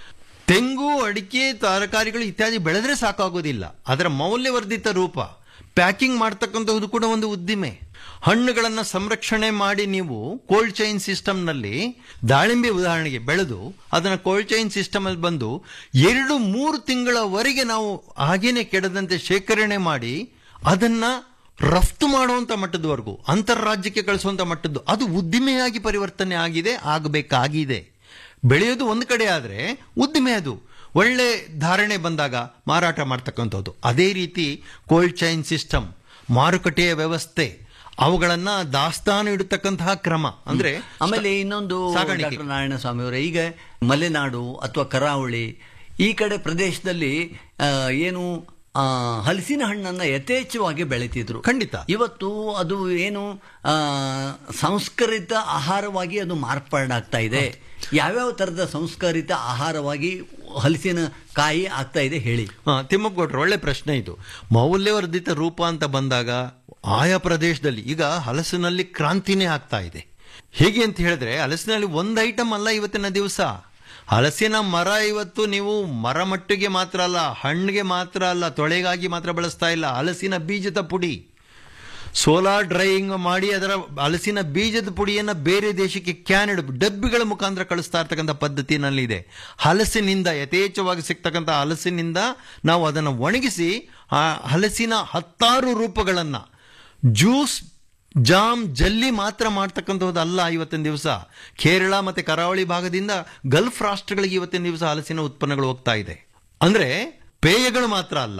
ತೆಂಗು ಅಡಿಕೆ ತರಕಾರಿಗಳು ಇತ್ಯಾದಿ ಬೆಳೆದ್ರೆ ಸಾಕಾಗೋದಿಲ್ಲ ಅದರ ಮೌಲ್ಯವರ್ಧಿತ ರೂಪ ಪ್ಯಾಕಿಂಗ್ ಮಾಡ್ತಕ್ಕಂಥದ್ದು ಕೂಡ ಒಂದು ಉದ್ದಿಮೆ ಹಣ್ಣುಗಳನ್ನು ಸಂರಕ್ಷಣೆ ಮಾಡಿ ನೀವು ಕೋಲ್ಡ್ ಚೈನ್ ಸಿಸ್ಟಮ್ನಲ್ಲಿ ದಾಳಿಂಬೆ ಉದಾಹರಣೆಗೆ ಬೆಳೆದು ಅದನ್ನ ಕೋಲ್ಡ್ ಚೈನ್ ಸಿಸ್ಟಮ್ ಅಲ್ಲಿ ಬಂದು ಎರಡು ಮೂರು ತಿಂಗಳವರೆಗೆ ನಾವು ಹಾಗೇನೆ ಕೆಡದಂತೆ ಶೇಖರಣೆ ಮಾಡಿ ಅದನ್ನ ರಫ್ತು ಮಾಡುವಂತ ಮಟ್ಟದವರೆಗೂ ಅಂತಾರಾಜ್ಯಕ್ಕೆ ಕಳಿಸುವಂತ ಮಟ್ಟದ್ದು ಅದು ಉದ್ದಿಮೆಯಾಗಿ ಪರಿವರ್ತನೆ ಆಗಿದೆ ಆಗಬೇಕಾಗಿದೆ ಬೆಳೆಯೋದು ಒಂದು ಕಡೆ ಆದ್ರೆ ಉದ್ದಿಮೆ ಅದು ಒಳ್ಳೆ ಧಾರಣೆ ಬಂದಾಗ ಮಾರಾಟ ಮಾಡ್ತಕ್ಕಂಥದ್ದು ಅದೇ ರೀತಿ ಕೋಲ್ಡ್ ಚೈನ್ ಸಿಸ್ಟಮ್ ಮಾರುಕಟ್ಟೆಯ ವ್ಯವಸ್ಥೆ ಅವುಗಳನ್ನ ದಾಸ್ತಾನು ಇಡತಕ್ಕಂತಹ ಕ್ರಮ ಅಂದ್ರೆ ಆಮೇಲೆ ಇನ್ನೊಂದು ಸಾಗಾಣಿಕೆ. ಡಾಕ್ಟರ್ ನಾರಾಯಣ ಸ್ವಾಮಿ ಅವರೇ ಈಗ ಮಲೆನಾಡು ಅಥವಾ ಕರಾವಳಿ ಈ ಕಡೆ ಪ್ರದೇಶದಲ್ಲಿ ಆ, ಏನು ಆ, ಹಲಸಿನ ಹಣ್ಣನ್ನ ಯಥೇಚ್ಛವಾಗಿ ಬೆಳೀತಿದ್ರು ಖಂಡಿತ. ಇವತ್ತು ಅದು ಏನು ಆ, ಸಂಸ್ಕರಿತ ಆಹಾರವಾಗಿ ಅದು ಮಾರ್ಪಾಡಾಗ್ತಾ ಇದೆ ಯಾವ್ಯಾವ ತರದ ಸಂಸ್ಕರಿತ ಆಹಾರವಾಗಿ ಹಲಸಿನ ಕಾಯಿ ಆಗ್ತಾ ಇದೆ ಹೇಳಿ ಆ, ತಿಮ್ಮಪ್ಪಗೌಡ್ರು ಒಳ್ಳೆ ಪ್ರಶ್ನೆ ಇದು ಮೌಲ್ಯವರ್ಧಿತ ರೂಪ ಅಂತ ಬಂದಾಗ ಆಯಾ ಪ್ರದೇಶದಲ್ಲಿ ಈಗ ಹಲಸಿನಲ್ಲಿ ಕ್ರಾಂತಿನೇ ಆಗ್ತಾ ಇದೆ ಹೇಗೆ ಅಂತ ಹೇಳಿದ್ರೆ ಹಲಸಿನಲ್ಲಿ ಒಂದು ಐಟಮ್ ಅಲ್ಲ ಇವತ್ತಿನ ದಿವಸ ಹಲಸಿನ ಮರ ಇವತ್ತು ನೀವು ಮರ ಮಟ್ಟಿಗೆ ಮಾತ್ರ ಅಲ್ಲ ಹಣ್ಣಿಗೆ ಮಾತ್ರ ಅಲ್ಲ ತೊಳೆಗಾಗಿ ಮಾತ್ರ ಬಳಸ್ತಾ ಇಲ್ಲ ಹಲಸಿನ ಬೀಜದ ಪುಡಿ ಸೋಲಾರ್ ಡ್ರೈಯಿಂಗ್ ಮಾಡಿ ಅದರ ಹಲಸಿನ ಬೀಜದ ಪುಡಿಯನ್ನ ಬೇರೆ ದೇಶಕ್ಕೆ ಕ್ಯಾನಡ್ ಡಬ್ಬಿಗಳ ಮುಖಾಂತರ ಕಳಿಸ್ತಾ ಇರ್ತಕ್ಕಂಥ ಪದ್ಧತಿ ನಲ್ಲಿದೆ ಹಲಸಿನಿಂದ ಯಥೇಚ್ಛವಾಗಿ ಸಿಗ್ತಕ್ಕಂಥ ಹಲಸಿನಿಂದ ನಾವು ಅದನ್ನು ಒಣಗಿಸಿ ಆ ಹಲಸಿನ ಹತ್ತಾರು ರೂಪಗಳನ್ನ ಜ್ಯೂಸ್ ಜಾಮ್ ಜಲ್ಲಿ ಮಾತ್ರ ಮಾಡ್ತಕ್ಕಂಥದ್ದು ಅಲ್ಲ ಇವತ್ತಿನ ದಿವಸ ಕೇರಳ ಮತ್ತೆ ಕರಾವಳಿ ಭಾಗದಿಂದ ಗಲ್ಫ್ ರಾಷ್ಟ್ರಗಳಿಗೆ ಇವತ್ತಿನ ದಿವಸ ಹಲಸಿನ ಉತ್ಪನ್ನಗಳು ಹೋಗ್ತಾ ಇದೆ ಅಂದ್ರೆ ಪೇಯಗಳು ಮಾತ್ರ ಅಲ್ಲ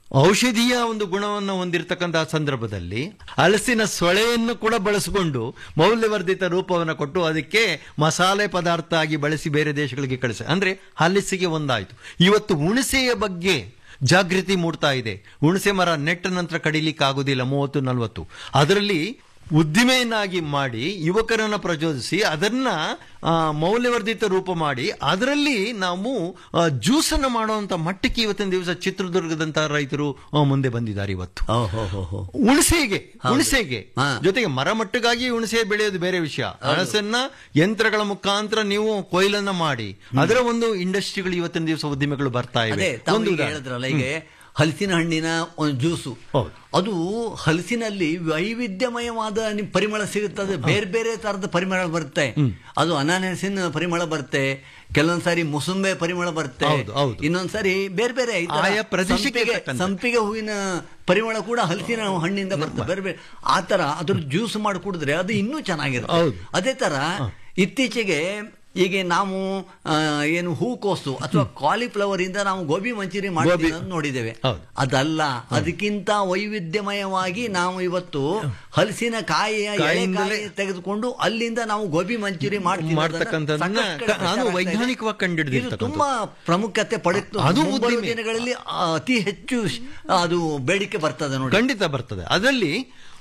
ಔಷಧೀಯ ಒಂದು ಗುಣವನ್ನು ಹೊಂದಿರತಕ್ಕಂತಹ ಸಂದರ್ಭದಲ್ಲಿ ಹಲಸಿನ ಸೊಳೆಯನ್ನು ಕೂಡ ಬಳಸಿಕೊಂಡು ಮೌಲ್ಯವರ್ಧಿತ ರೂಪವನ್ನು ಕೊಟ್ಟು ಅದಕ್ಕೆ ಮಸಾಲೆ ಪದಾರ್ಥ ಆಗಿ ಬಳಸಿ ಬೇರೆ ದೇಶಗಳಿಗೆ ಕಳಿಸಿ ಅಂದ್ರೆ ಹಲಸಿಗೆ ಒಂದಾಯಿತು ಇವತ್ತು ಹುಣಸೆಯ ಬಗ್ಗೆ ಜಾಗೃತಿ ಮೂಡ್ತಾ ಇದೆ ಹುಣಸೆ ಮರ ನೆಟ್ಟ ನಂತರ ಕಡಿಲಿಕ್ಕೆ ಆಗುದಿಲ್ಲ ಮೂವತ್ತು ನಲವತ್ತು ಅದರಲ್ಲಿ ಉದ್ದಿಮೆಯನ್ನಾಗಿ ಮಾಡಿ ಯುವಕರನ್ನ ಪ್ರಚೋದಿಸಿ ಅದನ್ನ ಆ, ಮೌಲ್ಯವರ್ಧಿತ ರೂಪ ಮಾಡಿ ಅದರಲ್ಲಿ ನಾವು ಆ, ಜ್ಯೂಸನ್ನು ಮಾಡುವಂತ ಮಟ್ಟಕ್ಕೆ ಇವತ್ತಿನ ದಿವಸ ಚಿತ್ರದುರ್ಗದಂತಹ ರೈತರು ಆ, ಮುಂದೆ ಬಂದಿದ್ದಾರೆ ಇವತ್ತು ಓಹೋ ಹುಣಸೆಗೆ ಹುಣಸೆಗೆ ಹಾ. ಜೊತೆಗೆ ಮರಮಟ್ಟಗಾಗಿ ಹುಣಸೆ ಬೆಳೆಯೋದು ಬೇರೆ ವಿಷಯ ಹಣಸನ್ನ ಯಂತ್ರಗಳ ಮುಖಾಂತರ ನೀವು ಕೊಯ್ಲನ್ನ ಮಾಡಿ ಅದರ ಒಂದು ಇಂಡಸ್ಟ್ರಿಗಳು ಇವತ್ತಿನ ದಿವಸ ಉದ್ದಿಮೆಗಳು ಬರ್ತಾ ಇವೆ ಅದೇ ತಾವು ಒಂದು ಈಗ ಉದಾಹರಣೆ. ಹೇಳಿದ್ರಲ್ಲ ಈಗ ಹಲಸಿನ ಹಣ್ಣಿನ ಒಂದು ಜ್ಯೂಸು ಹೌದು. ಅದು ಹಲಸಿನಲ್ಲಿ ವೈವಿಧ್ಯಮಯವಾದ ನಿಮ್ ಪರಿಮಳ ಸಿಗುತ್ತದೆ ಬೇರೆ ಬೇರೆ ತರದ ಪರಿಮಳ ಬರುತ್ತೆ ಅದು ಅನಾನಸಿನ ಪರಿಮಳ ಬರುತ್ತೆ ಕೆಲವೊಂದ್ ಸಾರಿ ಮುಸುಂಬೆ ಪರಿಮಳ ಬರುತ್ತೆ ಹೌದು, ಹೌದು. ಇನ್ನೊಂದ್ ಸಾರಿ ಬೇರೆ ಬೇರೆ ಈ ತರ ಆಯಾ ಪ್ರದೇಶಕ್ಕೆ ಸಂಪಿಗೆ- ತಕ್ಕಂತೆ. ಸಂಪಿಗೆ ಹೂವಿನ ಪರಿಮಳ ಕೂಡ ಹಲಸಿನ ಹಣ್ಣಿಂದ ಬರುತ್ತೆ ಬೇರೆ ಬೇರೆ ಆ ತರ ಅದ್ರ ಜ್ಯೂಸ್ ಮಾಡಿ ಕುಡಿದ್ರೆ ಅದು ಇನ್ನೂ ಚೆನ್ನಾಗಿರುತ್ತೆ ಹೌದು. ಅದೇ ತರ ಇತ್ತೀಚೆಗೆ ಈಗ ನಾವು ಆ, ಏನು ಹೂಕೋಸು ಅಥವಾ ಕಾಲಿಫ್ಲವರ್ ಇಂದ ನಾವು ಗೋಬಿ ಮಂಚೂರಿ ಮಾಡ್ತೀವಿ ಗೋಬಿ. ಅನ್ನೋದು ನೋಡಿದ್ದೇವೆ ಹೌದು. ಅದಲ್ಲ ಅದಕ್ಕಿಂತ ವೈವಿಧ್ಯಮಯವಾಗಿ ನಾವು ಇವತ್ತು ಹಲಸಿನ ಕಾಯಿಯ ಎಳೆ ಕಾಯಿಂದಲೇ- ಕಾಯಿ ತೆಗೆದುಕೊಂಡು ಅಲ್ಲಿಂದ ನಾವು ಗೋಬಿ ಮಂಚೂರಿ ಮಾಡ್ತೀವಿ ಮಾಡ್ತಕ್ಕಂಥದ್ದನ್ನ ಸಾಕಷ್ಟು ಕಡೆ ಕ- ಅದು ಪ್ರಚಾರ ಆಗ್ತಾ ಇದೆ. ವೈಜ್ಞಾನಿಕವಾಗಿ ಕಂಡುಹಿಡಿದಿರ್ತಕ್ಕಂಥದ್ದು. ಇದು ತುಂಬಾ ಪ್ರಾಮುಖ್ಯತೆ ಪಡೆದು ಅದು ಮುಂಬರುವ ಉದ್ದಿಮೆ. ದಿನಗಳಲ್ಲಿ ಆ, ಅತಿ ಹೆಚ್ಚು ಶ್- ಅದು ಬೇಡಿಕೆ ಬರ್ತದೆ ನೋಡಿ ಖಂಡಿತ ಬರ್ತದೆ ಅದರಲ್ಲಿ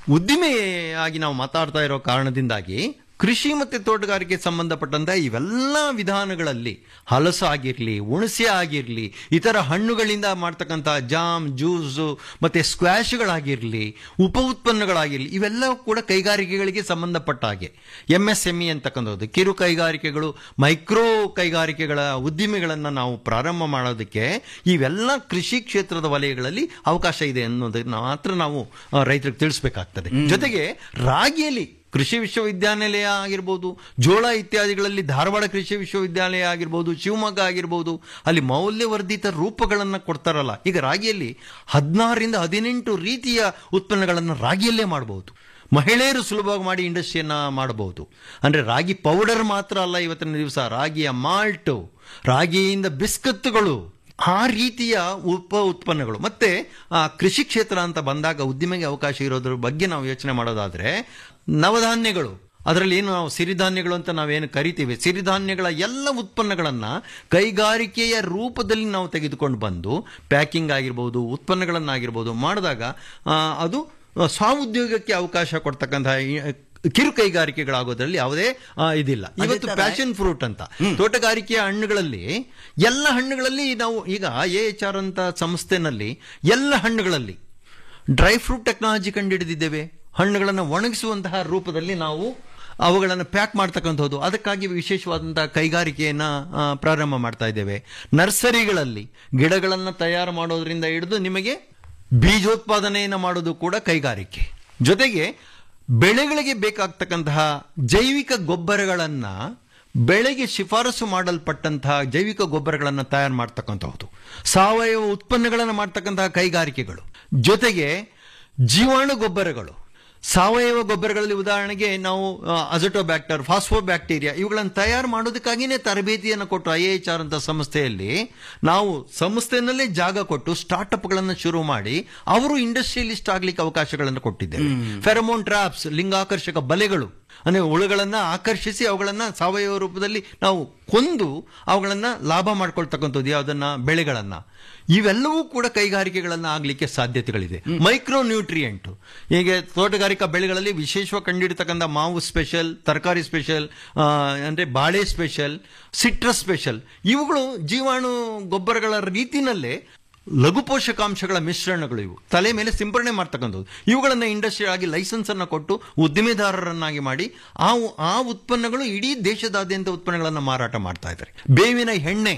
ಉದ್ದಿಮೆಯಾಗಿ ನಾವು ಮಾತಾಡ್ತಾ ಇರೋ ಕಾರಣದಿಂದಾಗಿ ಕೃಷಿ ಮತ್ತೆ ತೋಟಗಾರಿಕೆ ಸಂಬಂಧಪಟ್ಟಂತ ಇವೆಲ್ಲ ವಿಧಾನಗಳಲ್ಲಿ ಹಲಸು ಆಗಿರ್ಲಿ ಹುಣಸೆ ಆಗಿರ್ಲಿ ಇತರ ಹಣ್ಣುಗಳಿಂದ ಮಾಡ್ತಕ್ಕಂಥ ಜಾಮ್ ಜ್ಯೂಸು ಮತ್ತೆ ಸ್ಕ್ವಾಶ್ಗಳಾಗಿರ್ಲಿ ಉಪ ಉತ್ಪನ್ನಗಳಾಗಿರ್ಲಿ ಇವೆಲ್ಲವೂ ಕೂಡ ಕೈಗಾರಿಕೆಗಳಿಗೆ ಸಂಬಂಧಪಟ್ಟ ಹಾಗೆ ಎಂ ಎಸ್ ಎಂಇ ಅಂತಕ್ಕಂಥದ್ದು ಕಿರು ಕೈಗಾರಿಕೆಗಳು ಮೈಕ್ರೋ ಕೈಗಾರಿಕೆಗಳ ಉದ್ದಿಮೆಗಳನ್ನು ನಾವು ಪ್ರಾರಂಭ ಮಾಡೋದಕ್ಕೆ ಇವೆಲ್ಲ ಕೃಷಿ ಕ್ಷೇತ್ರದ ವಲಯಗಳಲ್ಲಿ ಅವಕಾಶ ಇದೆ ಅನ್ನೋದನ್ನ ಮಾತ್ರ ನಾವು ಆ, ರೈತರಿಗೆ ತಿಳಿಸ್ಬೇಕಾಗ್ತದೆ ಜೊತೆಗೆ ರಾಗಿಯಲ್ಲಿ ಕೃಷಿ ವಿಶ್ವವಿದ್ಯಾನಿಲಯ ಆಗಿರ್ಬೋದು ಜೋಳ ಇತ್ಯಾದಿಗಳಲ್ಲಿ ಧಾರವಾಡ ಕೃಷಿ ವಿಶ್ವವಿದ್ಯಾಲಯ ಆಗಿರ್ಬೋದು ಶಿವಮೊಗ್ಗ ಆಗಿರ್ಬೋದು ಅಲ್ಲಿ ಮೌಲ್ಯವರ್ಧಿತ ರೂಪಗಳನ್ನು ಕೊಡ್ತಾರಲ್ಲ ಈಗ ರಾಗಿಯಲ್ಲಿ ಹದಿನಾರರಿಂದ ಹದಿನೆಂಟು ರೀತಿಯ ಉತ್ಪನ್ನಗಳನ್ನು ರಾಗಿಯಲ್ಲೇ ಮಾಡಬಹುದು ಮಹಿಳೆಯರು ಸುಲಭವಾಗಿ ಮಾಡಿ ಇಂಡಸ್ಟ್ರಿಯನ್ನ ಮಾಡಬಹುದು ಅಂದ್ರೆ ರಾಗಿ ಪೌಡರ್ ಮಾತ್ರ ಅಲ್ಲ ಇವತ್ತಿನ ದಿವಸ ರಾಗಿಯ ಮಾಲ್ಟು ರಾಗಿಯಿಂದ ಬಿಸ್ಕತ್ತುಗಳು ಆ ರೀತಿಯ ಉಪ ಉತ್ಪನ್ನಗಳು ಮತ್ತೆ ಆ ಕೃಷಿ ಕ್ಷೇತ್ರ ಅಂತ ಬಂದಾಗ ಉದ್ದಿಮೆಗೆ ಅವಕಾಶ ಇರೋದ್ರ ಬಗ್ಗೆ ನಾವು ಯೋಚನೆ ಮಾಡೋದಾದ್ರೆ ನವಧಾನ್ಯಗಳು ಅದರಲ್ಲಿ ಏನು ನಾವು ಸಿರಿಧಾನ್ಯಗಳು ಅಂತ ನಾವೇನು ಕರಿತೀವಿ ಸಿರಿಧಾನ್ಯಗಳ ಎಲ್ಲ ಉತ್ಪನ್ನಗಳನ್ನ ಕೈಗಾರಿಕೆಯ ರೂಪದಲ್ಲಿ ನಾವು ತೆಗೆದುಕೊಂಡು ಬಂದು ಪ್ಯಾಕಿಂಗ್ ಆಗಿರ್ಬೋದು ಉತ್ಪನ್ನಗಳನ್ನಾಗಿರ್ಬೋದು ಮಾಡಿದಾಗ ಆ, ಅದು ಸ್ವಾಉದ್ಯೋಗಕ್ಕೆ ಅವಕಾಶ ಕೊಡ್ತಕ್ಕಂತಹ ಈ- ಕಿರು ಕೈಗಾರಿಕೆಗಳಾಗೋದ್ರಲ್ಲಿ ಯಾವುದೇ ಆ, ಇದಿಲ್ಲ ಇವತ್ತು ತರ- ಪ್ಯಾಷನ್ ಫ್ರೂಟ್ ಅಂತ ತೋಟಗಾರಿಕೆಯ ಹಣ್ಣುಗಳಲ್ಲಿ ಎಲ್ಲ ಹಣ್ಣುಗಳಲ್ಲಿ ನಾವು ಈಗ ಎ ಎಚ್ ಆರ್ ಅಂತ ಸಂಸ್ಥೆನಲ್ಲಿ ಎಲ್ಲ ಹಣ್ಣುಗಳಲ್ಲಿ ಡ್ರೈ ಫ್ರೂಟ್ ಟೆಕ್ನಾಲಜಿ ಕಂಡುಹಿಡಿದಿದ್ದೇವೆ ಹಣ್ಣುಗಳನ್ನು ಒಣಗಿಸುವಂತಹ ರೂಪದಲ್ಲಿ ನಾವು ಅವುಗಳನ್ನು ಪ್ಯಾಕ್ ಮಾಡ್ತಕ್ಕಂಥದ್ದು ಅದಕ್ಕಾಗಿ ವಿಶೇಷವಾದಂತಹ ಕೈಗಾರಿಕೆಯನ್ನ ಆ, ಪ್ರಾರಂಭ ಮಾಡ್ತಾ ಇದ್ದೇವೆ ನರ್ಸರಿಗಳಲ್ಲಿ ಗಿಡಗಳನ್ನು ತಯಾರು ಮಾಡೋದ್ರಿಂದ ಹಿಡಿದು ನಿಮಗೆ ಬೀಜೋತ್ಪಾದನೆಯನ್ನು ಮಾಡೋದು ಕೂಡ ಕೈಗಾರಿಕೆ ಜೊತೆಗೆ ಬೆಳೆಗಳಿಗೆ ಬೇಕಾಗ್ತಕ್ಕಂತಹ ಜೈವಿಕ ಗೊಬ್ಬರಗಳನ್ನ ಬೆಳೆಗೆ ಶಿಫಾರಸು ಮಾಡಲ್ಪಟ್ಟಂತಹ ಜೈವಿಕ ಗೊಬ್ಬರಗಳನ್ನು ತಯಾರು ಮಾಡ್ತಕ್ಕಂಥದ್ದು ಸಾವಯವ ಉತ್ಪನ್ನಗಳನ್ನು ಮಾಡ್ತಕ್ಕಂತಹ ಕೈಗಾರಿಕೆಗಳು ಜೊತೆಗೆ ಜೀವಾಣು ಗೊಬ್ಬರಗಳು ಸಾವಯವ ಗೊಬ್ಬರಗಳಲ್ಲಿ ಉದಾಹರಣೆಗೆ ನಾವು ಅಜಟೋಬ್ಯಾಕ್ಟರ್ ಫಾಸ್ಫೋಬ್ಯಾಕ್ಟೀರಿಯಾ ಇವುಗಳನ್ನು ತಯಾರು ಮಾಡೋದಕ್ಕಾಗಿಯೇ ತರಬೇತಿಯನ್ನು ಕೊಟ್ಟು ಐ ಎಚ್ ಆರ್ ಅಂತ ಸಂಸ್ಥೆಯಲ್ಲಿ ನಾವು ಸಂಸ್ಥೆನಲ್ಲೇ ಜಾಗ ಕೊಟ್ಟು ಸ್ಟಾರ್ಟ್ಅಪ್ಗಳನ್ನು ಶುರು ಮಾಡಿ ಅವರು ಇಂಡಸ್ಟ್ರಿಯಲಿಸ್ಟ್ ಆಗ್ಲಿಕ್ಕೆ ಅವಕಾಶಗಳನ್ನು ಕೊಟ್ಟಿದ್ದೇವೆ ಫೆರಮೋನ್ ಟ್ರಾಪ್ಸ್ ಲಿಂಗಾಕರ್ಷಕ ಬಲೆಗಳು ಅಂದ್ರೆ ಹುಳುಗಳನ್ನ ಆಕರ್ಷಿಸಿ ಅವುಗಳನ್ನ ಸಾವಯವ ರೂಪದಲ್ಲಿ ನಾವು ಕೊಂದು ಅವುಗಳನ್ನ ಲಾಭ ಮಾಡ್ಕೊಳ್ತಕ್ಕಂಥದ್ದು ಯಾವುದನ್ನ ಬೆಳೆಗಳನ್ನ ಇವೆಲ್ಲವೂ ಕೂಡ ಕೈಗಾರಿಕೆಗಳನ್ನ ಆಗ್ಲಿಕ್ಕೆ ಸಾಧ್ಯತೆಗಳಿದೆ ಮೈಕ್ರೋ ನ್ಯೂಟ್ರಿಯೆಂಟ್ ಹೀಗೆ ತೋಟಗಾರಿಕಾ ಬೆಳೆಗಳಲ್ಲಿ ವಿಶೇಷವಾಗಿ ಕಂಡಿಡ್ತಕ್ಕಂಥ ಮಾವು ಸ್ಪೆಷಲ್ ತರಕಾರಿ ಸ್ಪೆಷಲ್ ಅಂದ್ರೆ ಬಾಳೆ ಸ್ಪೆಷಲ್ ಸಿಟ್ರಸ್ ಸ್ಪೆಷಲ್ ಇವುಗಳು ಜೀವಾಣು ಗೊಬ್ಬರಗಳ ರೀತಿನಲ್ಲೇ ಲಘು ಪೋಷಕಾಂಶಗಳ ಮಿಶ್ರಣಗಳು ಇವು ತಲೆ ಮೇಲೆ ಸಿಂಪರಣೆ ಮಾಡ್ತಕ್ಕಂಥದ್ದು ಇವುಗಳನ್ನ ಇಂಡಸ್ಟ್ರಿ ಆಗಿ ಲೈಸೆನ್ಸ್ ಅನ್ನ ಕೊಟ್ಟು ಉದ್ದಿಮೆದಾರರನ್ನಾಗಿ ಮಾಡಿ ಆ ಆ ಉತ್ಪನ್ನಗಳು ಇಡೀ ದೇಶದಾದ್ಯಂತ ಉತ್ಪನ್ನಗಳನ್ನು ಮಾರಾಟ ಮಾಡ್ತಾ ಇದ್ದಾರೆ ಬೇವಿನ ಎಣ್ಣೆ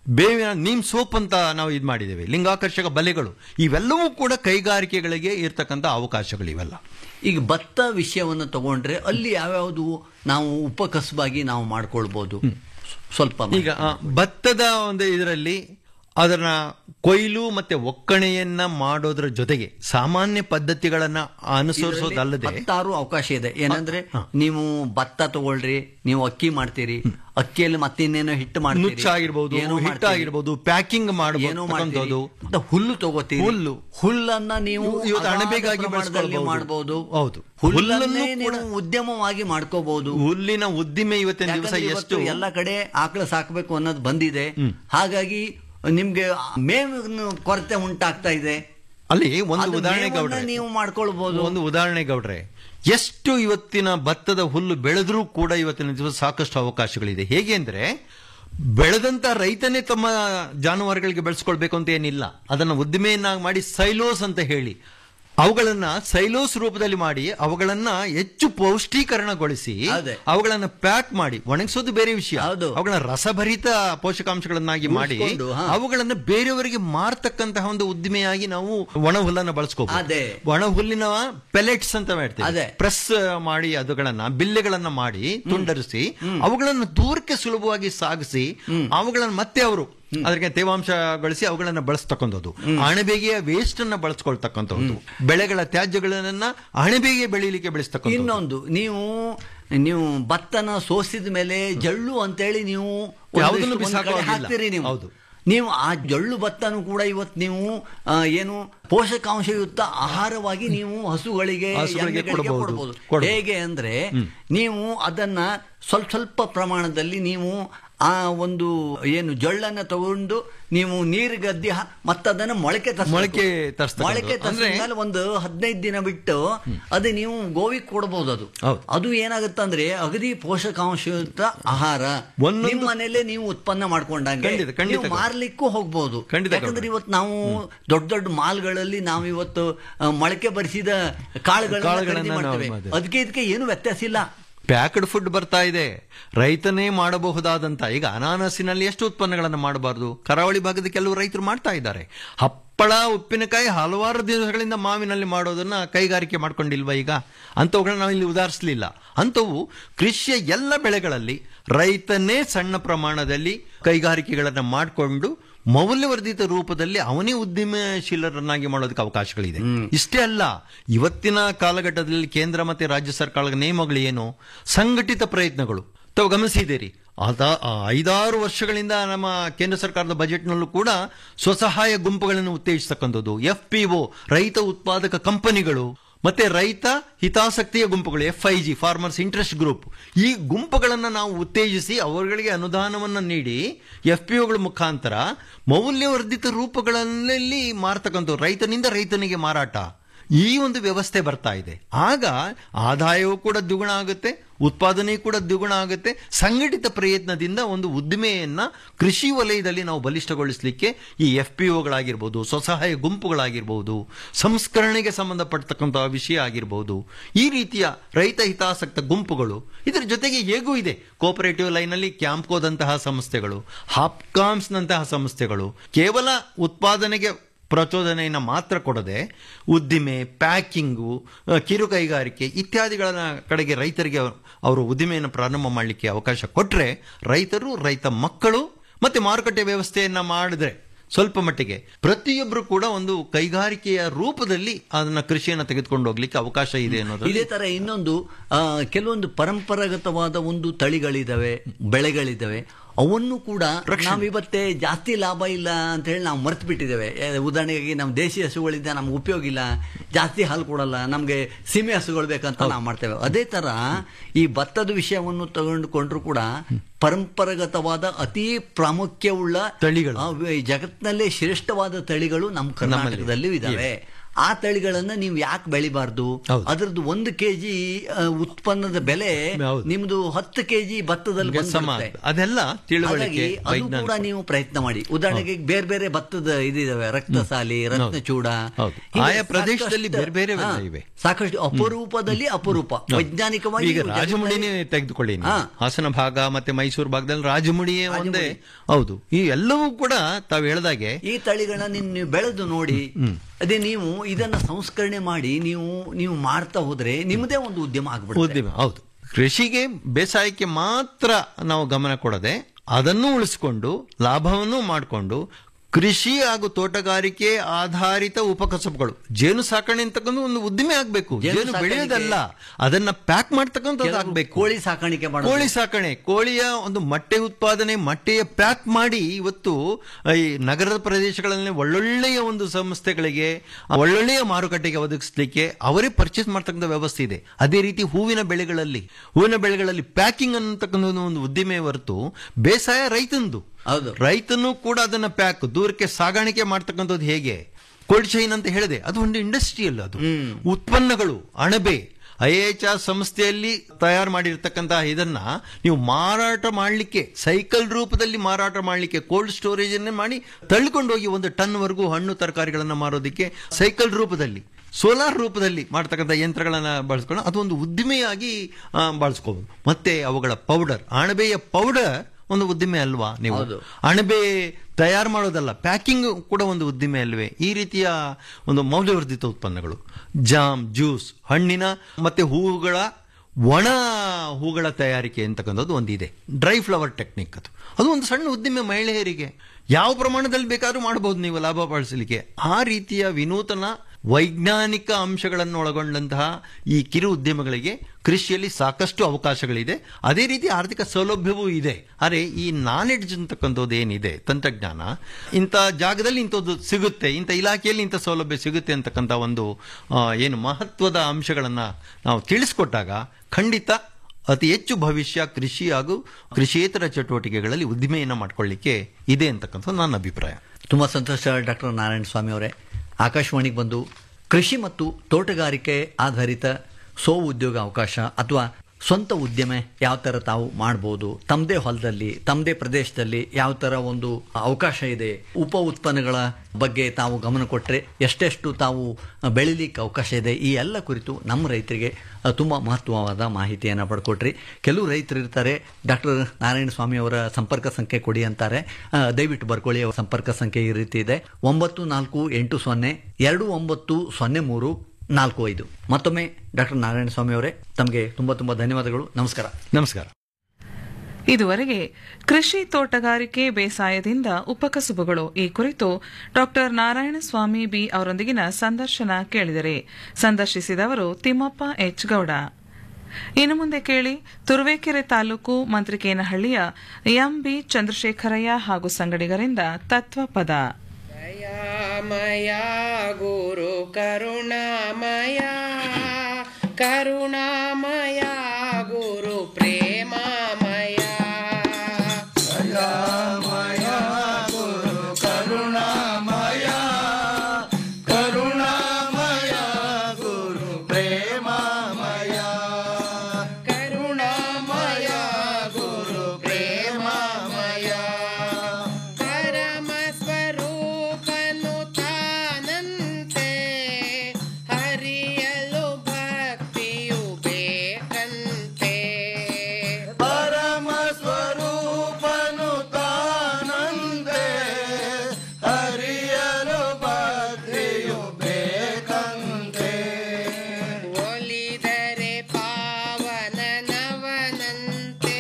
ಬೇವಿನ ನೀಮ್ ಸೋಪ್ ಅಂತ ನಾವು ಇದು ಮಾಡಿದ್ದೇವೆ ಲಿಂಗಾಕರ್ಷಕ ಬಲೆಗಳು ಇವೆಲ್ಲವೂ ಕೂಡ ಕೈಗಾರಿಕೆಗಳಿಗೆ ಇರ್ತಕ್ಕಂಥ ಅವಕಾಶಗಳು ಇವೆಲ್ಲ ಈಗ ಭತ್ತ ವಿಷಯವನ್ನು ತಗೊಂಡ್ರೆ ಅಲ್ಲಿ ಯಾವ್ಯಾವುದು ನಾವು ಉಪಕಸಬಾಗಿ ನಾವು ಮಾಡ್ಕೊಳ್ಬಹುದು ಸ್ವಲ್ಪ ಈಗ ಆ, ಭತ್ತದ ಒಂದು ಇದರಲ್ಲಿ ಅದನ್ನ ಕೊಯ್ಲು ಮತ್ತೆ ಒಕ್ಕಣೆಯನ್ನ ಮಾಡೋದ್ರ ಜೊತೆಗೆ ಸಾಮಾನ್ಯ ಪದ್ಧತಿಗಳನ್ನ ಅನುಸರಿಸೋದಲ್ಲದೆ ಹತ್ತಾರು ಅವಕಾಶ ಇದೆ ಏನಂದ್ರೆ ನೀವು ಭತ್ತ ತಗೊಳ್ರಿ ನೀವು ಅಕ್ಕಿ ಮಾಡ್ತೀರಿ ಅಕ್ಕಿಯಲ್ಲಿ ಮತ್ತೆ ಇನ್ನೇನೋ ಹಿಟ್ಟು ಮಾಡ್ತೀರಿ ನುಚ್ಚಾಗಿರ್ಬೋದು ಏನೋ ಮಾಡ್ತೀರಿ. ಹಿಟ್ಟಾಗಿರ್ಬೋದು ಪ್ಯಾಕಿಂಗ್ ಏನೋ ಮಾಡಬಹುದು ಮಾಡ್ತೀರಿ ಮತ್ತೆ ಹುಲ್ಲು ತಗೋತೀರಿ ಹುಲ್ಲು. ಹುಲ್ಲನ್ನ ನೀವು ಇವತ್ತು ಅಗಾಧ ಅಣಬೆಗಾಗಿ ಪ್ರಮಾಣದಲ್ಲಿ ಬಳಸ್ಕೊಳ್ಬಹುದು. ಮಾಡಬಹುದು ಹೌದು. ಹುಲ್ಲನ್ನೇ ಹುಲ್ಲನ್ನು ಕೂಡ- ನೀವು ಉದ್ಯಮವಾಗಿ ಮಾಡ್ಕೋಬಹುದು ಹುಲ್ಲಿನ ಉದ್ದಿಮೆ ಇವತ್ತಿನ ದಿವಸ ಯಾಕಂದ್ರೆ ಎಷ್ಟು ಇವತ್ತು ಎಲ್ಲ ಕಡೆ ಆಕಳ ಸಾಕಬೇಕು ಅನ್ನೋದು ಬಂದಿದೆ ಹಾಗಾಗಿ ನಿಮ್ಗೆ ಮೇವಿನ ಕೊರತೆ ಉಂಟಾಗ್ತಾ ಇದೆ ಅಲ್ಲಿ ಒಂದು ಅದು ಉದಾಹರಣೆ ಮೇವನ್ನ ಗೌಡ್ರೆ ನೀವು ಮಾಡ್ಕೊಳ್ಬಹುದು ಒಂದು ಉದಾಹರಣೆ ಗೌಡ್ರೆ ಎಷ್ಟು ಇವತ್ತಿನ ಭತ್ತದ ಹುಲ್ಲು ಬೆಳೆದ್ರೂ ಕೂಡ ಇವತ್ತಿನ ದಿವಸ ಸಾಕಷ್ಟು ಅವಕಾಶಗಳಿದೆ ಹೇಗೆ ಅಂದ್ರೆ ಬೆಳೆದಂತ ರೈತನೇ ತಮ್ಮ ಜಾನುವಾರುಗಳಿಗೆ ಬೆಳೆಸ್ಕೊಳ್ಬೇಕು ಅಂತ ಏನಿಲ್ಲ ಅದನ್ನ ಉದ್ದಿಮೆಯನ್ನಾಗಿ ಮಾಡಿ ಸೈಲೋಸ್ ಅಂತ ಹೇಳಿ ಅವುಗಳನ್ನ ಸೈಲೋಸ್ ರೂಪದಲ್ಲಿ ಮಾಡಿ ಅವುಗಳನ್ನ ಹೆಚ್ಚು ಪೌಷ್ಟೀಕರಣಗೊಳಿಸಿ ಅದೇ. ಅವುಗಳನ್ನ ಪ್ಯಾಕ್ ಮಾಡಿ ಒಣಗಿಸೋದು ಬೇರೆ ವಿಷಯ ಹೌದು. ಅವುಗಳನ್ನ ರಸಭರಿತ ಪೋಷಕಾಂಶಗಳನ್ನಾಗಿ ಮಾಡಿ ಉಳಿಸ್ಕೊಂಡು, ಹಾ. ಅವುಗಳನ್ನ ಬೇರೆಯವರಿಗೆ ಮಾರ್ತಕ್ಕಂತಹ ಒಂದು ಉದ್ದಿಮೆಯಾಗಿ ನಾವು ಒಣ ಹುಲ್ಲನ್ನ ಬಳಸ್ಕೋಬಹುದು ಅದೇ. ಒಣ ಹುಲ್ಲಿನ ಪೆಲೆಟ್ಸ್ ಅಂತ ಮಾಡ್ತೀವಿ ಅದೇ. ಪ್ರೆಸ್ ಮಾಡಿ ಅದುಗಳನ್ನ ಬಿಲ್ಲೆಗಳನ್ನ ಮಾಡಿ ತುಂಡರಿಸಿ ಅವುಗಳನ್ನ ದೂರಕ್ಕೆ ಸುಲಭವಾಗಿ ಸಾಗಿಸಿ ಅವುಗಳನ್ನ ಮತ್ತೆ ಅವರು ಅದಕ್ಕೆ ತೇವಾಂಶಗೊಳಿಸಿ ಅವುಗಳನ್ನ ಬಳಸ್ತಕ್ಕಂಥದ್ದು ಅಣಬೆಗೆಯ ವೇಸ್ಟ್ ಅನ್ನ ಬಳಸ್ಕೊಳ್ತಕ್ಕಂಥದ್ದು ಬೆಳೆಗಳ ತ್ಯಾಜ್ಯಗಳನ್ನ ಅಣಬೆಗೆ ಬೆಳೀಲಿಕ್ಕೆ ಬೆಳೆಸ್ತಕ್ಕಂಥ ಇನ್ನೊಂದು ನೀವು ನೀವು ಭತ್ತನ ಸೋಸಿದ ಮೇಲೆ ಜಳ್ಳು ಅಂತೇಳಿ ನೀವು ಯಾವುದನ್ನು ಒಂದಿಷ್ಟು ಒಂದ್ ಕಡೆ ಬಿಸಾಕೋ ಹಾಗಿಲ್ಲ. ಹಾಕ್ತೀರಿ ನೀವು ಹೌದು. ನೀವು ಆ ಜಳ್ಳು ಭತ್ತನೂ ಕೂಡ ಇವತ್ತು ನೀವು ಆ, ಏನು ಪೋಷಕಾಂಶಯುಕ್ತ ಆಹಾರವಾಗಿ ನೀವು ಹಸುಗಳಿಗೆ ಹಸುಗಳಿಗೆ ಎಮ್ಮೆಗಳಿಗೆ ಕೊಡ್ಬೋದು. ಕೊಡ್ಬೋದು ಕೊಡ್ಬೋದು. ಹೇಗೆ ಅಂದ್ರೆ ನೀವು ಅದನ್ನ ಸ್ವಲ್ಪ ಸ್ವಲ್ಪ ಪ್ರಮಾಣದಲ್ಲಿ ನೀವು ಆ ಒಂದು ಏನು ಜಳ್ಳನ್ನ ತಗೊಂಡು ನೀವು ನೀರಿಗದ್ದಿ ಹಾ- ಮತ್ತದನ್ನ ಮೊಳಕೆ ತರ್ಸ್ಬೇಕು. ಮೊಳಕೆ ತರ್ಸ್ತಕ್ಕಂಥದ್ದು. ಮೊಳಕೆ ಅಂದ್ರೆ- ಮೇಲೆ ಒಂದು ಹದಿನೈದು ದಿನ ಬಿಟ್ಟು ಅದು ನೀವು ಗೋವಿಗೆ ಕೊಡಬಹುದು ಅದು ಹೌದು. ಅದು ಏನಾಗುತ್ತಂದ್ರೆ ಅಗದಿ ಪೋಷಕಾಂಶಯುಕ್ತ ಆಹಾರ ಒಂದೊಂದು- ನಿಮ್ಮ ಮನೇಲೆ ನೀವು ಉತ್ಪನ್ನ ಮಾಡ್ಕೊಂಡಂಗೆ ಖಂಡಿತ, ಖಂಡಿತ. ನೀವು ಮಾರ್ಲಿಕ್ಕೂ ಹೋಗ್ಬೋದು ಖಂಡಿತ, ಯಾಕಂದ್ರೆ ಖಂಡಿತ. ಇವತ್ತು ನಾವು ದೊಡ್ಡ ದೊಡ್ಡ ಮಾಲ್ಗಳಲ್ಲಿ ನಾವು ಇವತ್ತು ಆ, ಮೊಳಕೆ ಬರಿಸಿದ ಕಾಳುಗಳನ್ನ ಕಾಳುಗಳನ್ನ ಖರೀದಿ ನಾವು ಮಾಡ್ತೇವೆ ಮಾಡ್ತೇವೆ. ಅದಕ್ಕೆ ಇದಕ್ಕೆ ಏನು ವ್ಯತ್ಯಾಸ ಇಲ್ಲ ಪ್ಯಾಕ್ಡ್ ಫುಡ್ ಬರ್ತಾ ಇದೆ ರೈತನೇ ಮಾಡಬಹುದಾದಂತ ಈಗ ಅನಾನಸಿನಲ್ಲಿ ಎಷ್ಟು ಉತ್ಪನ್ನಗಳನ್ನು ಮಾಡಬಾರದು ಕರಾವಳಿ ಭಾಗದ ಕೆಲವು ರೈತರು ಮಾಡ್ತಾ ಇದ್ದಾರೆ ಹಪ್ಪಳ ಉಪ್ಪಿನಕಾಯಿ ಹಲವಾರು ದಿವಸಗಳಿಂದ ಮಾವಿನಲ್ಲಿ ಮಾಡೋದನ್ನ ಕೈಗಾರಿಕೆ ಮಾಡ್ಕೊಂಡಿಲ್ವಾ ಈಗ ಅಂಥವುಗಳನ್ನ ನಾವು ಇಲ್ಲಿ ಉದಾಹರಿಸಲಿಲ್ಲ ಅಂಥವು ಕೃಷಿಯ ಎಲ್ಲ ಬೆಳೆಗಳಲ್ಲಿ ರೈತನೇ ಸಣ್ಣ ಪ್ರಮಾಣದಲ್ಲಿ ಕೈಗಾರಿಕೆಗಳನ್ನು ಮಾಡಿಕೊಂಡು ಮೌಲ್ಯವರ್ಧಿತ ರೂಪದಲ್ಲಿ ಅವನೇ ಉದ್ಯಮಶೀಲರನ್ನಾಗಿ ಮಾಡೋದಕ್ಕೆ ಅವಕಾಶಗಳಿದೆ ಇಷ್ಟೇ ಅಲ್ಲ ಇವತ್ತಿನ ಕಾಲಘಟ್ಟದಲ್ಲಿ ಕೇಂದ್ರ ಮತ್ತೆ ರಾಜ್ಯ ಸರ್ಕಾರದ ನಿಯಮಗಳು ಏನು ಸಂಘಟಿತ ಪ್ರಯತ್ನಗಳು ತಾವು ಗಮನಿಸಿದ್ದೀರಿ ಅದ ಆ ಐದಾರು ವರ್ಷಗಳಿಂದ ನಮ್ಮ ಕೇಂದ್ರ ಸರ್ಕಾರದ ಬಜೆಟ್ನಲ್ಲೂ ಕೂಡ ಸ್ವಸಹಾಯ ಗುಂಪುಗಳನ್ನು ಉತ್ತೇಜಿಸತಕ್ಕಂಥದ್ದು ಎಫ್ ಪಿ ಒ ರೈತ ಉತ್ಪಾದಕ ಕಂಪನಿಗಳು ಮತ್ತೆ ರೈತ ಹಿತಾಸಕ್ತಿಯ ಗುಂಪುಗಳು F I G farmers interest group ಈ ಗುಂಪುಗಳನ್ನು ನಾವು ಉತ್ತೇಜಿಸಿ ಅವರುಗಳಿಗೆ ಅನುದಾನವನ್ನು ನೀಡಿ ಎಫ್ ಪಿ ಒಗಳ ಮುಖಾಂತರ ಮೌಲ್ಯವರ್ಧಿತ ರೂಪಗಳಲ್ಲಿ ಮಾರ್ತಕ್ಕಂಥ ರೈತನಿಂದ ರೈತನಿಗೆ ಮಾರಾಟ ಈ ಒಂದು ವ್ಯವಸ್ಥೆ ಬರ್ತಾ ಇದೆ ಆಗ ಆದಾಯವೂ ಕೂಡ ದ್ವಿಗುಣ ಆಗುತ್ತೆ ಉತ್ಪಾದನೆ ಕೂಡ ದ್ವಿಗುಣ ಆಗುತ್ತೆ ಸಂಘಟಿತ ಪ್ರಯತ್ನದಿಂದ ಒಂದು ಉದ್ದಿಮೆಯನ್ನ ಕೃಷಿ ವಲಯದಲ್ಲಿ ನಾವು ಬಲಿಷ್ಠಗೊಳಿಸಲಿಕ್ಕೆ ಈ ಎಫ್ ಪಿ ಒಗಳಾಗಿರ್ಬೋದು ಸ್ವಸಹಾಯ ಗುಂಪುಗಳಾಗಿರ್ಬೋದು ಸಂಸ್ಕರಣೆಗೆ ಸಂಬಂಧಪಟ್ಟತಕ್ಕಂತಹ ವಿಷಯ ಆಗಿರ್ಬೋದು ಈ ರೀತಿಯ ರೈತ ಹಿತಾಸಕ್ತ ಗುಂಪುಗಳು ಇದರ ಜೊತೆಗೆ ಹೇಗೂ ಇದೆ ಕೋಪರೇಟಿವ್ ಲೈನಲ್ಲಿ ಕ್ಯಾಂಪ್ಕೋದಂತಹ ಸಂಸ್ಥೆಗಳು ಹಾಪ್ಕಾಮ್ಸ್ನಂತಹ ಸಂಸ್ಥೆಗಳು ಕೇವಲ ಉತ್ಪಾದನೆಗೆ ಪ್ರಚೋದನೆಯನ್ನು ಮಾತ್ರ ಕೊಡದೆ ಉದ್ದಿಮೆ ಪ್ಯಾಕಿಂಗು ಅಹ್, ಕಿರು ಕೈಗಾರಿಕೆ ಇತ್ಯಾದಿಗಳ ಕಡೆಗೆ ರೈತರಿಗೆ ಅವರು ಉದ್ದಿಮೆಯನ್ನು ಪ್ರಾರಂಭ ಮಾಡಲಿಕ್ಕೆ ಅವಕಾಶ ಕೊಟ್ಟರೆ ರೈತರು ರೈತ ಮಕ್ಕಳು ಮತ್ತೆ ಮಾರುಕಟ್ಟೆ ವ್ಯವಸ್ಥೆಯನ್ನ ಮಾಡಿದ್ರೆ ಸ್ವಲ್ಪ ಮಟ್ಟಿಗೆ ಪ್ರತಿಯೊಬ್ಬರು ಕೂಡ ಒಂದು ಕೈಗಾರಿಕೆಯ ರೂಪದಲ್ಲಿ ಅದನ್ನ ಕೃಷಿಯನ್ನು ತೆಗೆದುಕೊಂಡು ಹೋಗ್ಲಿಕ್ಕೆ ಅವಕಾಶ ಇದೆ ಅನ್ನೋದು ಇದೇ ತರ ಇನ್ನೊಂದು ಆ, ಕೆಲವೊಂದು ಪರಂಪರಾಗತವಾದ ಒಂದು ತಳಿಗಳಿದಾವೆ ಬೆಳೆಗಳಿದಾವೆ ಅವನ್ನು ಕೂಡ ನಾವಿವತ್ತೇ ಜಾಸ್ತಿ ಲಾಭ ಇಲ್ಲ ಅಂತ ಹೇಳಿ ನಾವು ಮರ್ತು ಬಿಟ್ಟಿದ್ದೇವೆ ಏ, ಉದಾಹರಣೆಗೆ ನಮ್ಮ ದೇಶಿ ಹಸುಗಳಿಂದ ನಮ್ಗೆ ಉಪಯೋಗ ಇಲ್ಲ ಜಾಸ್ತಿ ಹಾಲು ಕೊಡಲ್ಲ ನಮಗೆ ಸೀಮೆ ಹಸುಗಳು ಬೇಕಂತ ನಾವು ಮಾಡ್ತೇವೆ ಅದೇ ತರ ಈ ಭತ್ತದ ವಿಷಯವನ್ನು ತಗೊಂಡುಕೊಂಡ್ರು ಕೂಡ ಪರಂಪರಾಗತವಾದ ಅತಿ ಪ್ರಾಮುಖ್ಯವುಳ್ಳ ತಳಿಗಳು. ಆ, ವ- ಜಗತ್ತಿನಲ್ಲೇ ಶ್ರೇಷ್ಠವಾದ ತಳಿಗಳು ನಮ್ಮ ಕರ್ನಾಟಕದಲ್ಲೂ ಇದಾವೆ ಆ ತಳಿಗಳನ್ನ ನೀವು ಯಾಕೆ ಬೆಳಿಬಾರ್ದು ಹೌದು. ಅದ್ರದ್ದು ಒಂದು ಕೆಜಿ ಉತ್ಪನ್ನದ ಬೆಲೆ ಹೌದು. ನಿಮ್ದು ಹತ್ತು ಕೆಜಿ ಭತ್ತದಲ್ಲಿ ಗೆ ಸಮ ಬಂದ್ಬಿಡುತ್ತೆ. ಅದೆಲ್ಲ ತಿಳುವಳಿಕೆ ಹಾಗಾಗಿ ಅದು ಕೂಡ ವೈಜ್ಞಾನಿಕ ನೀವು ಪ್ರಯತ್ನ ಮಾಡಿ ಉದಾಹರಣೆಗೆ ಬೇರೆ ಬೇರೆ ಭತ್ತದ ಇದಿದಾವೆ ರಕ್ತಸಾಲಿ ರತ್ನಚೂಡ ಹೌದು. ಹೀಗೆ ಆಯಾ ಪ್ರದೇಶದಲ್ಲಿ ಸಾಕಷ್ಟು- ಬೇರೆ ಬೇರೆ ಹಾ, ಇವೆ. ಸಾಕಷ್ಟು ಅಪರೂಪದಲ್ಲಿ ಅಪರೂಪ ವೈಜ್ಞಾನಿಕವಾಗಿ ಈಗ ಇವು ರಾಜಮುಡಿನೇ ತೆಗೆದುಕೊಳ್ಳಿ ನೀವು. ಹಾ. ಹಾಸನ ಭಾಗ ಮತ್ತೆ ಮೈಸೂರು ಭಾಗದಲ್ಲಿ ರಾಜಮುಡಿಯೇ ಒಂದೇ ರಾಜಮುಡಿ. ಹೌದು ಈ ಎಲ್ಲವೂ ಕೂಡ ತಾವು ಹೇಳ್ದಾಗೆ ಈ ತಳಿಗಳನ್ನ ನೀನ್- ನೀವು ಬೆಳೆದು ನೋಡಿ ಅದೇ ನೀವು ಇದನ್ನ ಸಂಸ್ಕರಣೆ ಮಾಡಿ ನೀವು ನೀವು ಮಾಡ್ತಾ ಹೋದ್ರೆ ನಿಮ್ಮದೇ ಒಂದು ಉದ್ಯಮ ಆಗ್ಬಿಡುತ್ತೆ ಉದ್ಯಮ ಹೌದು ಕೃಷಿಗೆ ಬೇಸಾಯಕ್ಕೆ ಮಾತ್ರ ನಾವು ಗಮನ ಕೊಡದೆ ಅದನ್ನು ಉಳಿಸಿಕೊಂಡು ಲಾಭವನ್ನು ಮಾಡಿಕೊಂಡು ಕೃಷಿ ಹಾಗೂ ತೋಟಗಾರಿಕೆ ಆಧಾರಿತ ಉಪಕಸಬುಗಳು ಜೇನು ಸಾಕಣೆ ಅಂತಕ್ಕಂಥ ಒಂದು ಉದ್ದಿಮೆ ಆಗ್ಬೇಕು ಜೇನು ಜೇನು ಸಾಕಾಣಿಕೆ- ಬೆಳೆಯೋದಲ್ಲ ಅದನ್ನ ಪ್ಯಾಕ್ ಮಾಡ್ತಕ್ಕಂಥದ್ದು ಕೆಲವು ಆಗ್ಬೇಕು ಕೋಳಿ ಸಾಕಾಣಿಕೆ ಮಾಡೋದು. ಕೋಳಿ ಸಾಕಣೆ ಕೋಳಿಯ ಒಂದು ಮೊಟ್ಟೆ ಉತ್ಪಾದನೆ ಮೊಟ್ಟೆಯ ಪ್ಯಾಕ್ ಮಾಡಿ ಇವತ್ತು ಈ ನಗರದ ಪ್ರದೇಶಗಳಲ್ಲಿ ಒಳ್ಳೊಳ್ಳೆಯ ಒಂದು ಸಂಸ್ಥೆಗಳಿಗೆ ಒಳ್ಳೊಳ್ಳೆಯ ಮಾರುಕಟ್ಟೆಗೆ ಒದಗಿಸ್ಲಿಕ್ಕೆ ಅವರೇ ಪರ್ಚೇಸ್ ಮಾಡ್ತಕ್ಕಂಥ ವ್ಯವಸ್ಥೆ ಇದೆ ಅದೇ ರೀತಿ ಹೂವಿನ ಬೆಳೆಗಳಲ್ಲಿ ಹೂವಿನ ಬೆಳೆಗಳಲ್ಲಿ ಪ್ಯಾಕಿಂಗ್ ಅನ್ನತಕ್ಕಂಥ ಒಂದು ಉದ್ದಿಮೆ ಹೊರತು ಬೇಸಾಯ ರೈತಂದು ಹೌದು. ರೈತನು ಕೂಡ ಅದನ್ನ ಪ್ಯಾಕ್ ದೂರಕ್ಕೆ ಸಾಗಾಣಿಕೆ ಮಾಡ್ತಕ್ಕಂಥದ್ದು ಹೇಗೆ ಕೋಲ್ಡ್ ಚೈನ್ ಅಂತ ಹೇಳಿದೆ ಅದು ಒಂದು ಇಂಡಸ್ಟ್ರಿಯಲ್ ಅದು ಉತ್ಪನ್ನಗಳು ಅಣಬೆ ಐ ಎಚ್ ಆರ್ ಸಂಸ್ಥೆಯಲ್ಲಿ ತಯಾರು ಮಾಡಿರ್ತಕ್ಕಂತಹ ಇದನ್ನ ನೀವು ಮಾರಾಟ ಮಾಡಲಿಕ್ಕೆ ಸೈಕಲ್ ರೂಪದಲ್ಲಿ ಮಾರಾಟ ಮಾಡಲಿಕ್ಕೆ ಕೋಲ್ಡ್ ಸ್ಟೋರೇಜ್ ಅನ್ನೇ ಮಾಡಿ ತಳ್ಕೊಂಡು ಹೋಗಿ ಒಂದು ಟನ್ ವರೆಗೂ ಹಣ್ಣು ತರಕಾರಿಗಳನ್ನ ಮಾರೋದಕ್ಕೆ ಸೈಕಲ್ ರೂಪದಲ್ಲಿ ಸೋಲಾರ್ ರೂಪದಲ್ಲಿ ಮಾಡ್ತಕ್ಕಂಥ ಯಂತ್ರಗಳನ್ನ ಬಳಸ್ಕೊಂಡು ಅದೊಂದು ಉದ್ದಿಮೆಯಾಗಿ ಆ, ಬಳಸ್ಕೋಬಹುದು ಮತ್ತೆ ಅವುಗಳ ಪೌಡರ್ ಅಣಬೆಯ ಪೌಡರ್ ಒಂದು ಉದ್ದಿಮೆ ಅಲ್ವಾ ನೀವು ಹೌದು. ಅಣಬೆ ತಯಾರು ಮಾಡೋದಲ್ಲ ಪ್ಯಾಕಿಂಗ್ ಕೂಡ ಒಂದು ಉದ್ದಿಮೆ ಅಲ್ವೇ ಈ ರೀತಿಯ ಒಂದು ಮೌಲ್ಯವರ್ಧಿತ ಉತ್ಪನ್ನಗಳು ಜಾಮ್ ಜ್ಯೂಸ್ ಹಣ್ಣಿನ ಮತ್ತೆ ಹೂವುಗಳ ಒಣ ಹೂಗಳ ತಯಾರಿಕೆ ಅಂತಕ್ಕಂಥದ್ದು ಒಂದಿದೆ ಡ್ರೈ ಫ್ಲವರ್ ಟೆಕ್ನಿಕ್ ಅದು ಅದು ಒಂದು ಸಣ್ಣ ಉದ್ದಿಮೆ ಮಹಿಳೆಯರಿಗೆ ಯಾವ ಪ್ರಮಾಣದಲ್ಲಿ ಬೇಕಾದ್ರೂ ಮಾಡಬಹುದು ನೀವು ಲಾಭ ಪಡಿಸಲಿಕ್ಕೆ ಆ ರೀತಿಯ ವಿನೂತನ ವೈಜ್ಞಾನಿಕ ಅಂಶಗಳನ್ನು ಒಳಗೊಂಡಂತಹ ಈ ಕಿರು ಉದ್ಯಮಗಳಿಗೆ ಕೃಷಿಯಲ್ಲಿ ಸಾಕಷ್ಟು ಅವಕಾಶಗಳಿದೆ ಅದೇ ರೀತಿ ಆರ್ಥಿಕ ಸೌಲಭ್ಯವೂ ಇದೆ ಆದರೆ ಈ ನಾಲೆಡ್ಜ್ ಅಂತಕ್ಕಂಥದ್ದು ಏನಿದೆ ತಂತ್ರಜ್ಞಾನ ಇಂಥ ಜಾಗದಲ್ಲಿ ಇಂಥದ್ದು ಸಿಗುತ್ತೆ ಇಂಥ ಇಲಾಖೆಯಲ್ಲಿ ಇಂಥ ಸೌಲಭ್ಯ ಸಿಗುತ್ತೆ ಅಂತಕ್ಕಂಥ ಒಂದು ಆ, ಏನು ಮಹತ್ವದ ಅಂಶಗಳನ್ನು ನಾವು ತಿಳಿಸ್ಕೊಟ್ಟಾಗ ಖಂಡಿತ ಅತಿ ಹೆಚ್ಚು ಭವಿಷ್ಯ ಕೃಷಿ ಹಾಗೂ ಕೃಷಿಯೇತರ ಚಟುವಟಿಕೆಗಳಲ್ಲಿ ಉದ್ದಿಮೆಯನ್ನು ಮಾಡ್ಕೊಳ್ಳಿಕ್ಕೆ ಇದೆ ಅಂತಕ್ಕಂಥ ನನ್ನ ಅಭಿಪ್ರಾಯ ತುಂಬ ಸಂತೋಷ ಡಾಕ್ಟರ್ ನಾರಾಯಣ ಸ್ವಾಮಿ ಅವರೇ ಆಕಾಶವಾಣಿಗೆ ಬಂದು ಕೃಷಿ ಮತ್ತು ತೋಟಗಾರಿಕೆ ಆಧಾರಿತ ಸೋ ಉದ್ಯೋಗ ಅವಕಾಶ ಅಥವಾ ಸ್ವಂತ ಉದ್ಯಮ ಯಾವ ಥರ ತಾವು ಮಾಡ್ಬೋದು ತಮ್ಮದೇ ಹೊಲದಲ್ಲಿ ತಮ್ಮದೇ ಪ್ರದೇಶದಲ್ಲಿ ಯಾವ ಥರ ಒಂದು ಅವಕಾಶ ಇದೆ ಉಪ ಉತ್ಪನ್ನಗಳ ಬಗ್ಗೆ ತಾವು ಗಮನ ಕೊಟ್ಟರೆ ಎಷ್ಟೆಷ್ಟು ತಾವು ಬೆಳಿಲಿಕ್ಕೆ ಅವಕಾಶ ಇದೆ ಈ ಎಲ್ಲ ಕುರಿತು ನಮ್ಮ ರೈತರಿಗೆ ಅಹ್, ತುಂಬ ಮಹತ್ವವಾದ ಮಾಹಿತಿಯನ್ನು ಪಡ್ಕೊಟ್ರಿ ಕೆಲವು ರೈತರು ಇರ್ತಾರೆ ಡಾಕ್ಟರ್ ನಾರಾಯಣ ಸ್ವಾಮಿ ಅವರ ಸಂಪರ್ಕ ಸಂಖ್ಯೆ ಕೊಡಿ ಅಂತಾರೆ ಅಹ್, ದಯವಿಟ್ಟು ಬರ್ಕೊಳ್ಳಿ ಅವರ ಸಂಪರ್ಕ ಸಂಖ್ಯೆ ಈ ರೀತಿ ಇದೆ ಒಂಬತ್ತು ನಾಲ್ಕು ಎಂಟು ಸೊನ್ನೆ ಎರಡು ಒಂಬತ್ತು ಸೊನ್ನೆ ಮೂರು ನಾಲ್ಕು ಐದು ಮತ್ತೊಮ್ಮೆ ಡಾಕ್ಟರ್ ನಾರಾಯಣ ಸ್ವಾಮಿ ಅವರೇ ತಮಗೆ ತುಂಬ ತುಂಬ ಧನ್ಯವಾದಗಳು ನಮಸ್ಕಾರ ನಮಸ್ಕಾರ ಇದುವರೆಗೆ ಕೃಷಿ ತೋಟಗಾರಿಕೆ ಬೇಸಾಯದಿಂದ ಉಪಕಸುಬುಗಳು ಈ ಕುರಿತು ಡಾಕ್ಟರ್ ನಾರಾಯಣಸ್ವಾಮಿ ಬಿ ಅವರೊಂದಿಗಿನ ಸಂದರ್ಶನ ಕೇಳಿದರೆ ಸಂದರ್ಶಿಸಿದವರು ತಿಮ್ಮಪ್ಪ ಎಚ್ ಗೌಡ ಇನ್ನು ಮುಂದೆ ಕೇಳಿ ತುರುವೇಕೆರೆ ತಾಲೂಕು ಮಂತ್ರಿಕೇನಹಳ್ಳಿಯ ಎಂಬಿ ಚಂದ್ರಶೇಖರಯ್ಯ ಹಾಗೂ ಸಂಗಡಿಗರಿಂದ ತತ್ವಪದ ದಯಾಮಯ ಗುರು ಕರುಣಾಮಯ ಕರುಣಾಮಯ ಗುರು ಪ್ರೇಮಮಯ ಕರುಣಾಮಯ ಗುರು ಪ್ರೇಮಮಯ ಪರಮ ಸ್ವರೂಪನು ತಾನಂತೆ ಹರಿಯಲು ಭಕ್ತಿಯು ಬೇಕಂತೆ ಪರಮ ಸ್ವರೂಪನು ತಾನಂತೆ ಹರಿಯಲು ಭಕ್ತಿಯು ಬೇಕಂತೆ ಒಲಿದರೆ ಪಾವನ ನವನಂತೆ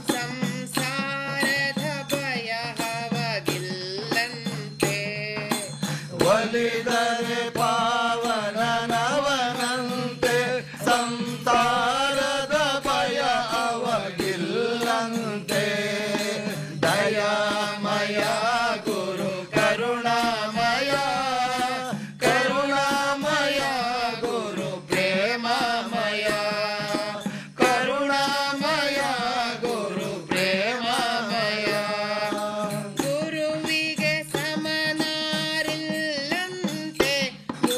ಸಂಸಾರದ ಭಯ ಹವಗಿಲ್ಲಂತೆ ಒಲಿದರೆ ಪಾವನ ನವನಂತೆ ಸಂಸಾರದ ಭಯ ಅವಗಿಲ್ಲಂತೆ ದಯಾಮಯ ಗುರು ಕರುಣಾಮಯ ಕರುಣಾಮಯ ಗುರು ಪ್ರೇಮಮಯ ಕರುಣಾಮಯ ಗುರು ಪ್ರೇಮಮಯ ಗುರುವಿಗೆ ಸಮನಾರಿಲ್ಲಂತೆ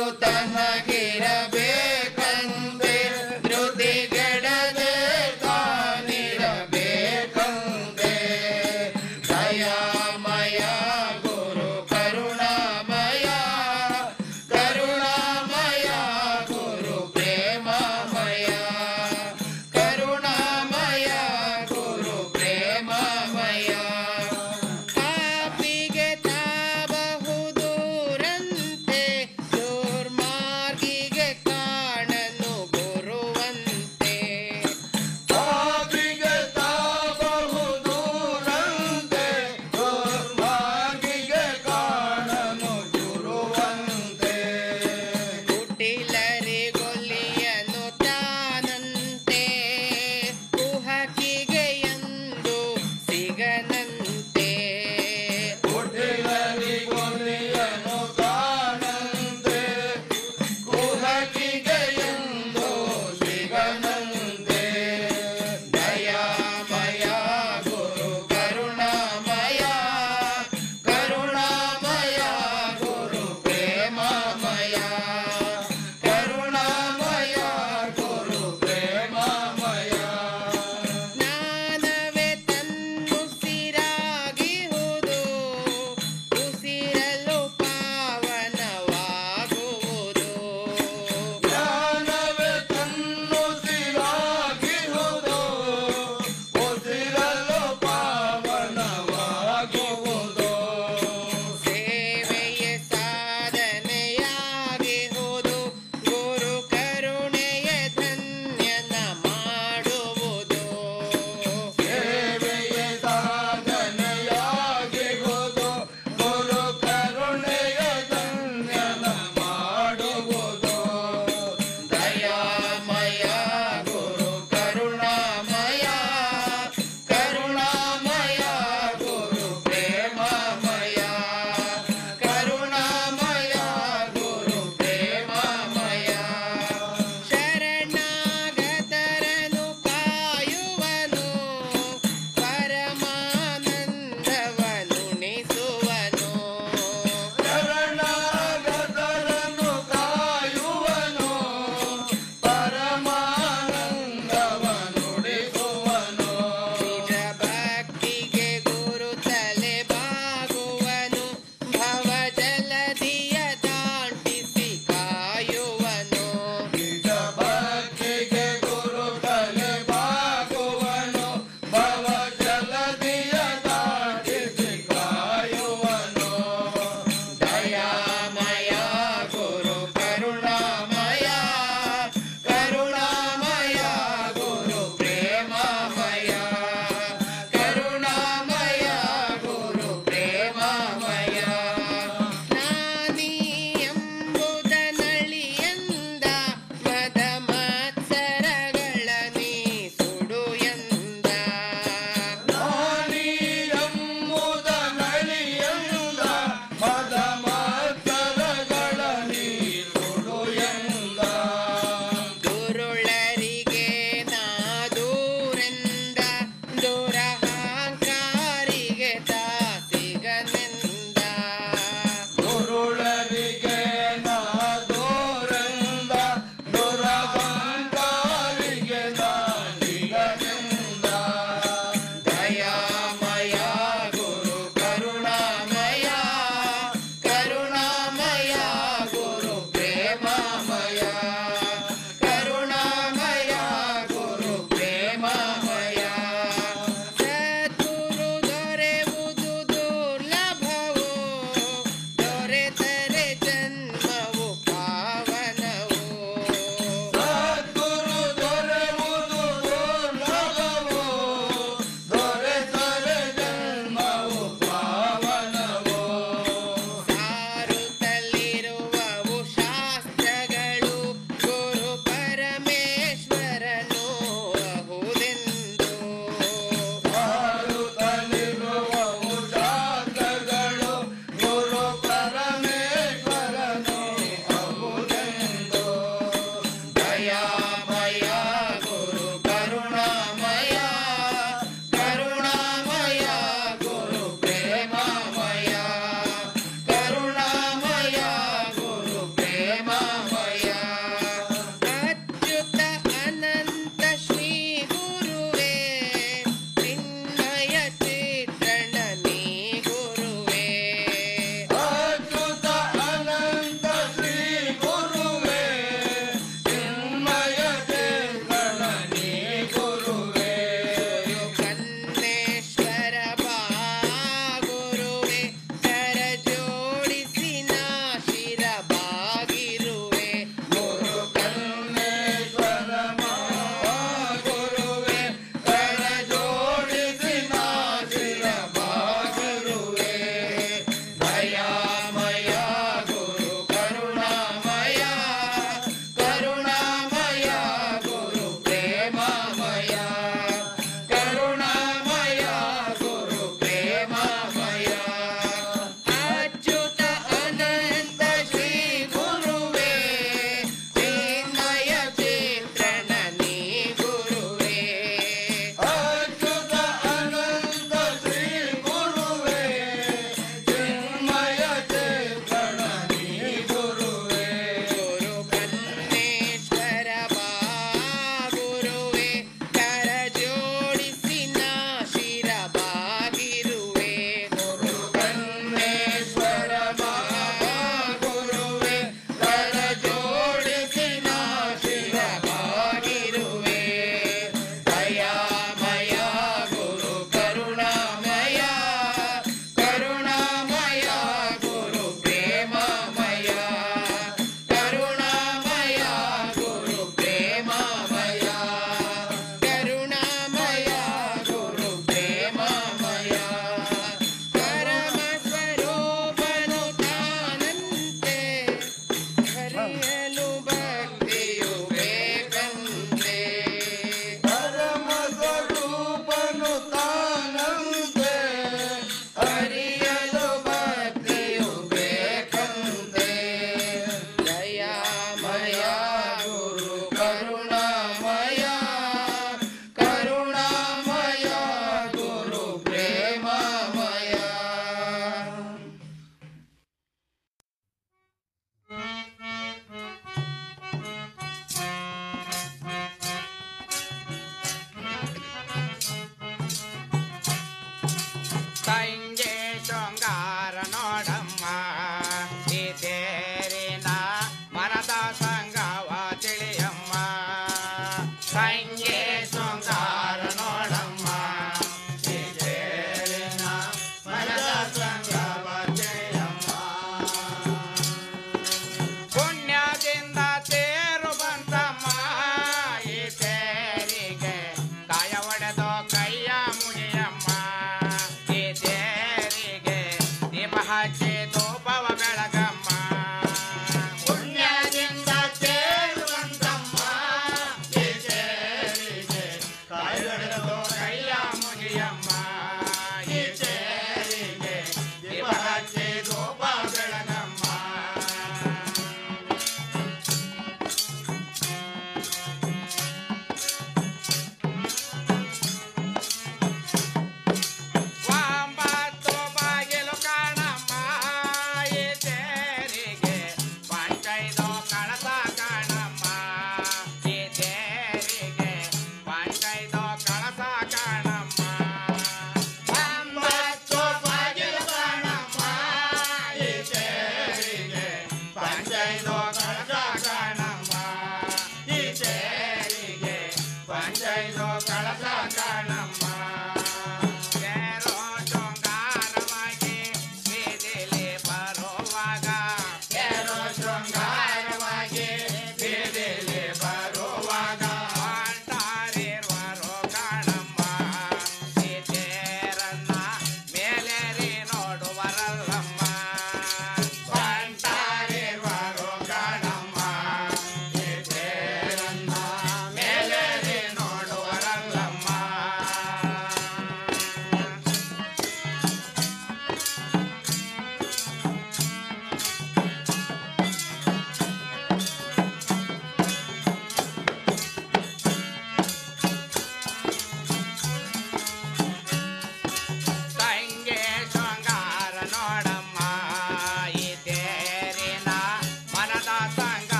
ತನಗೆ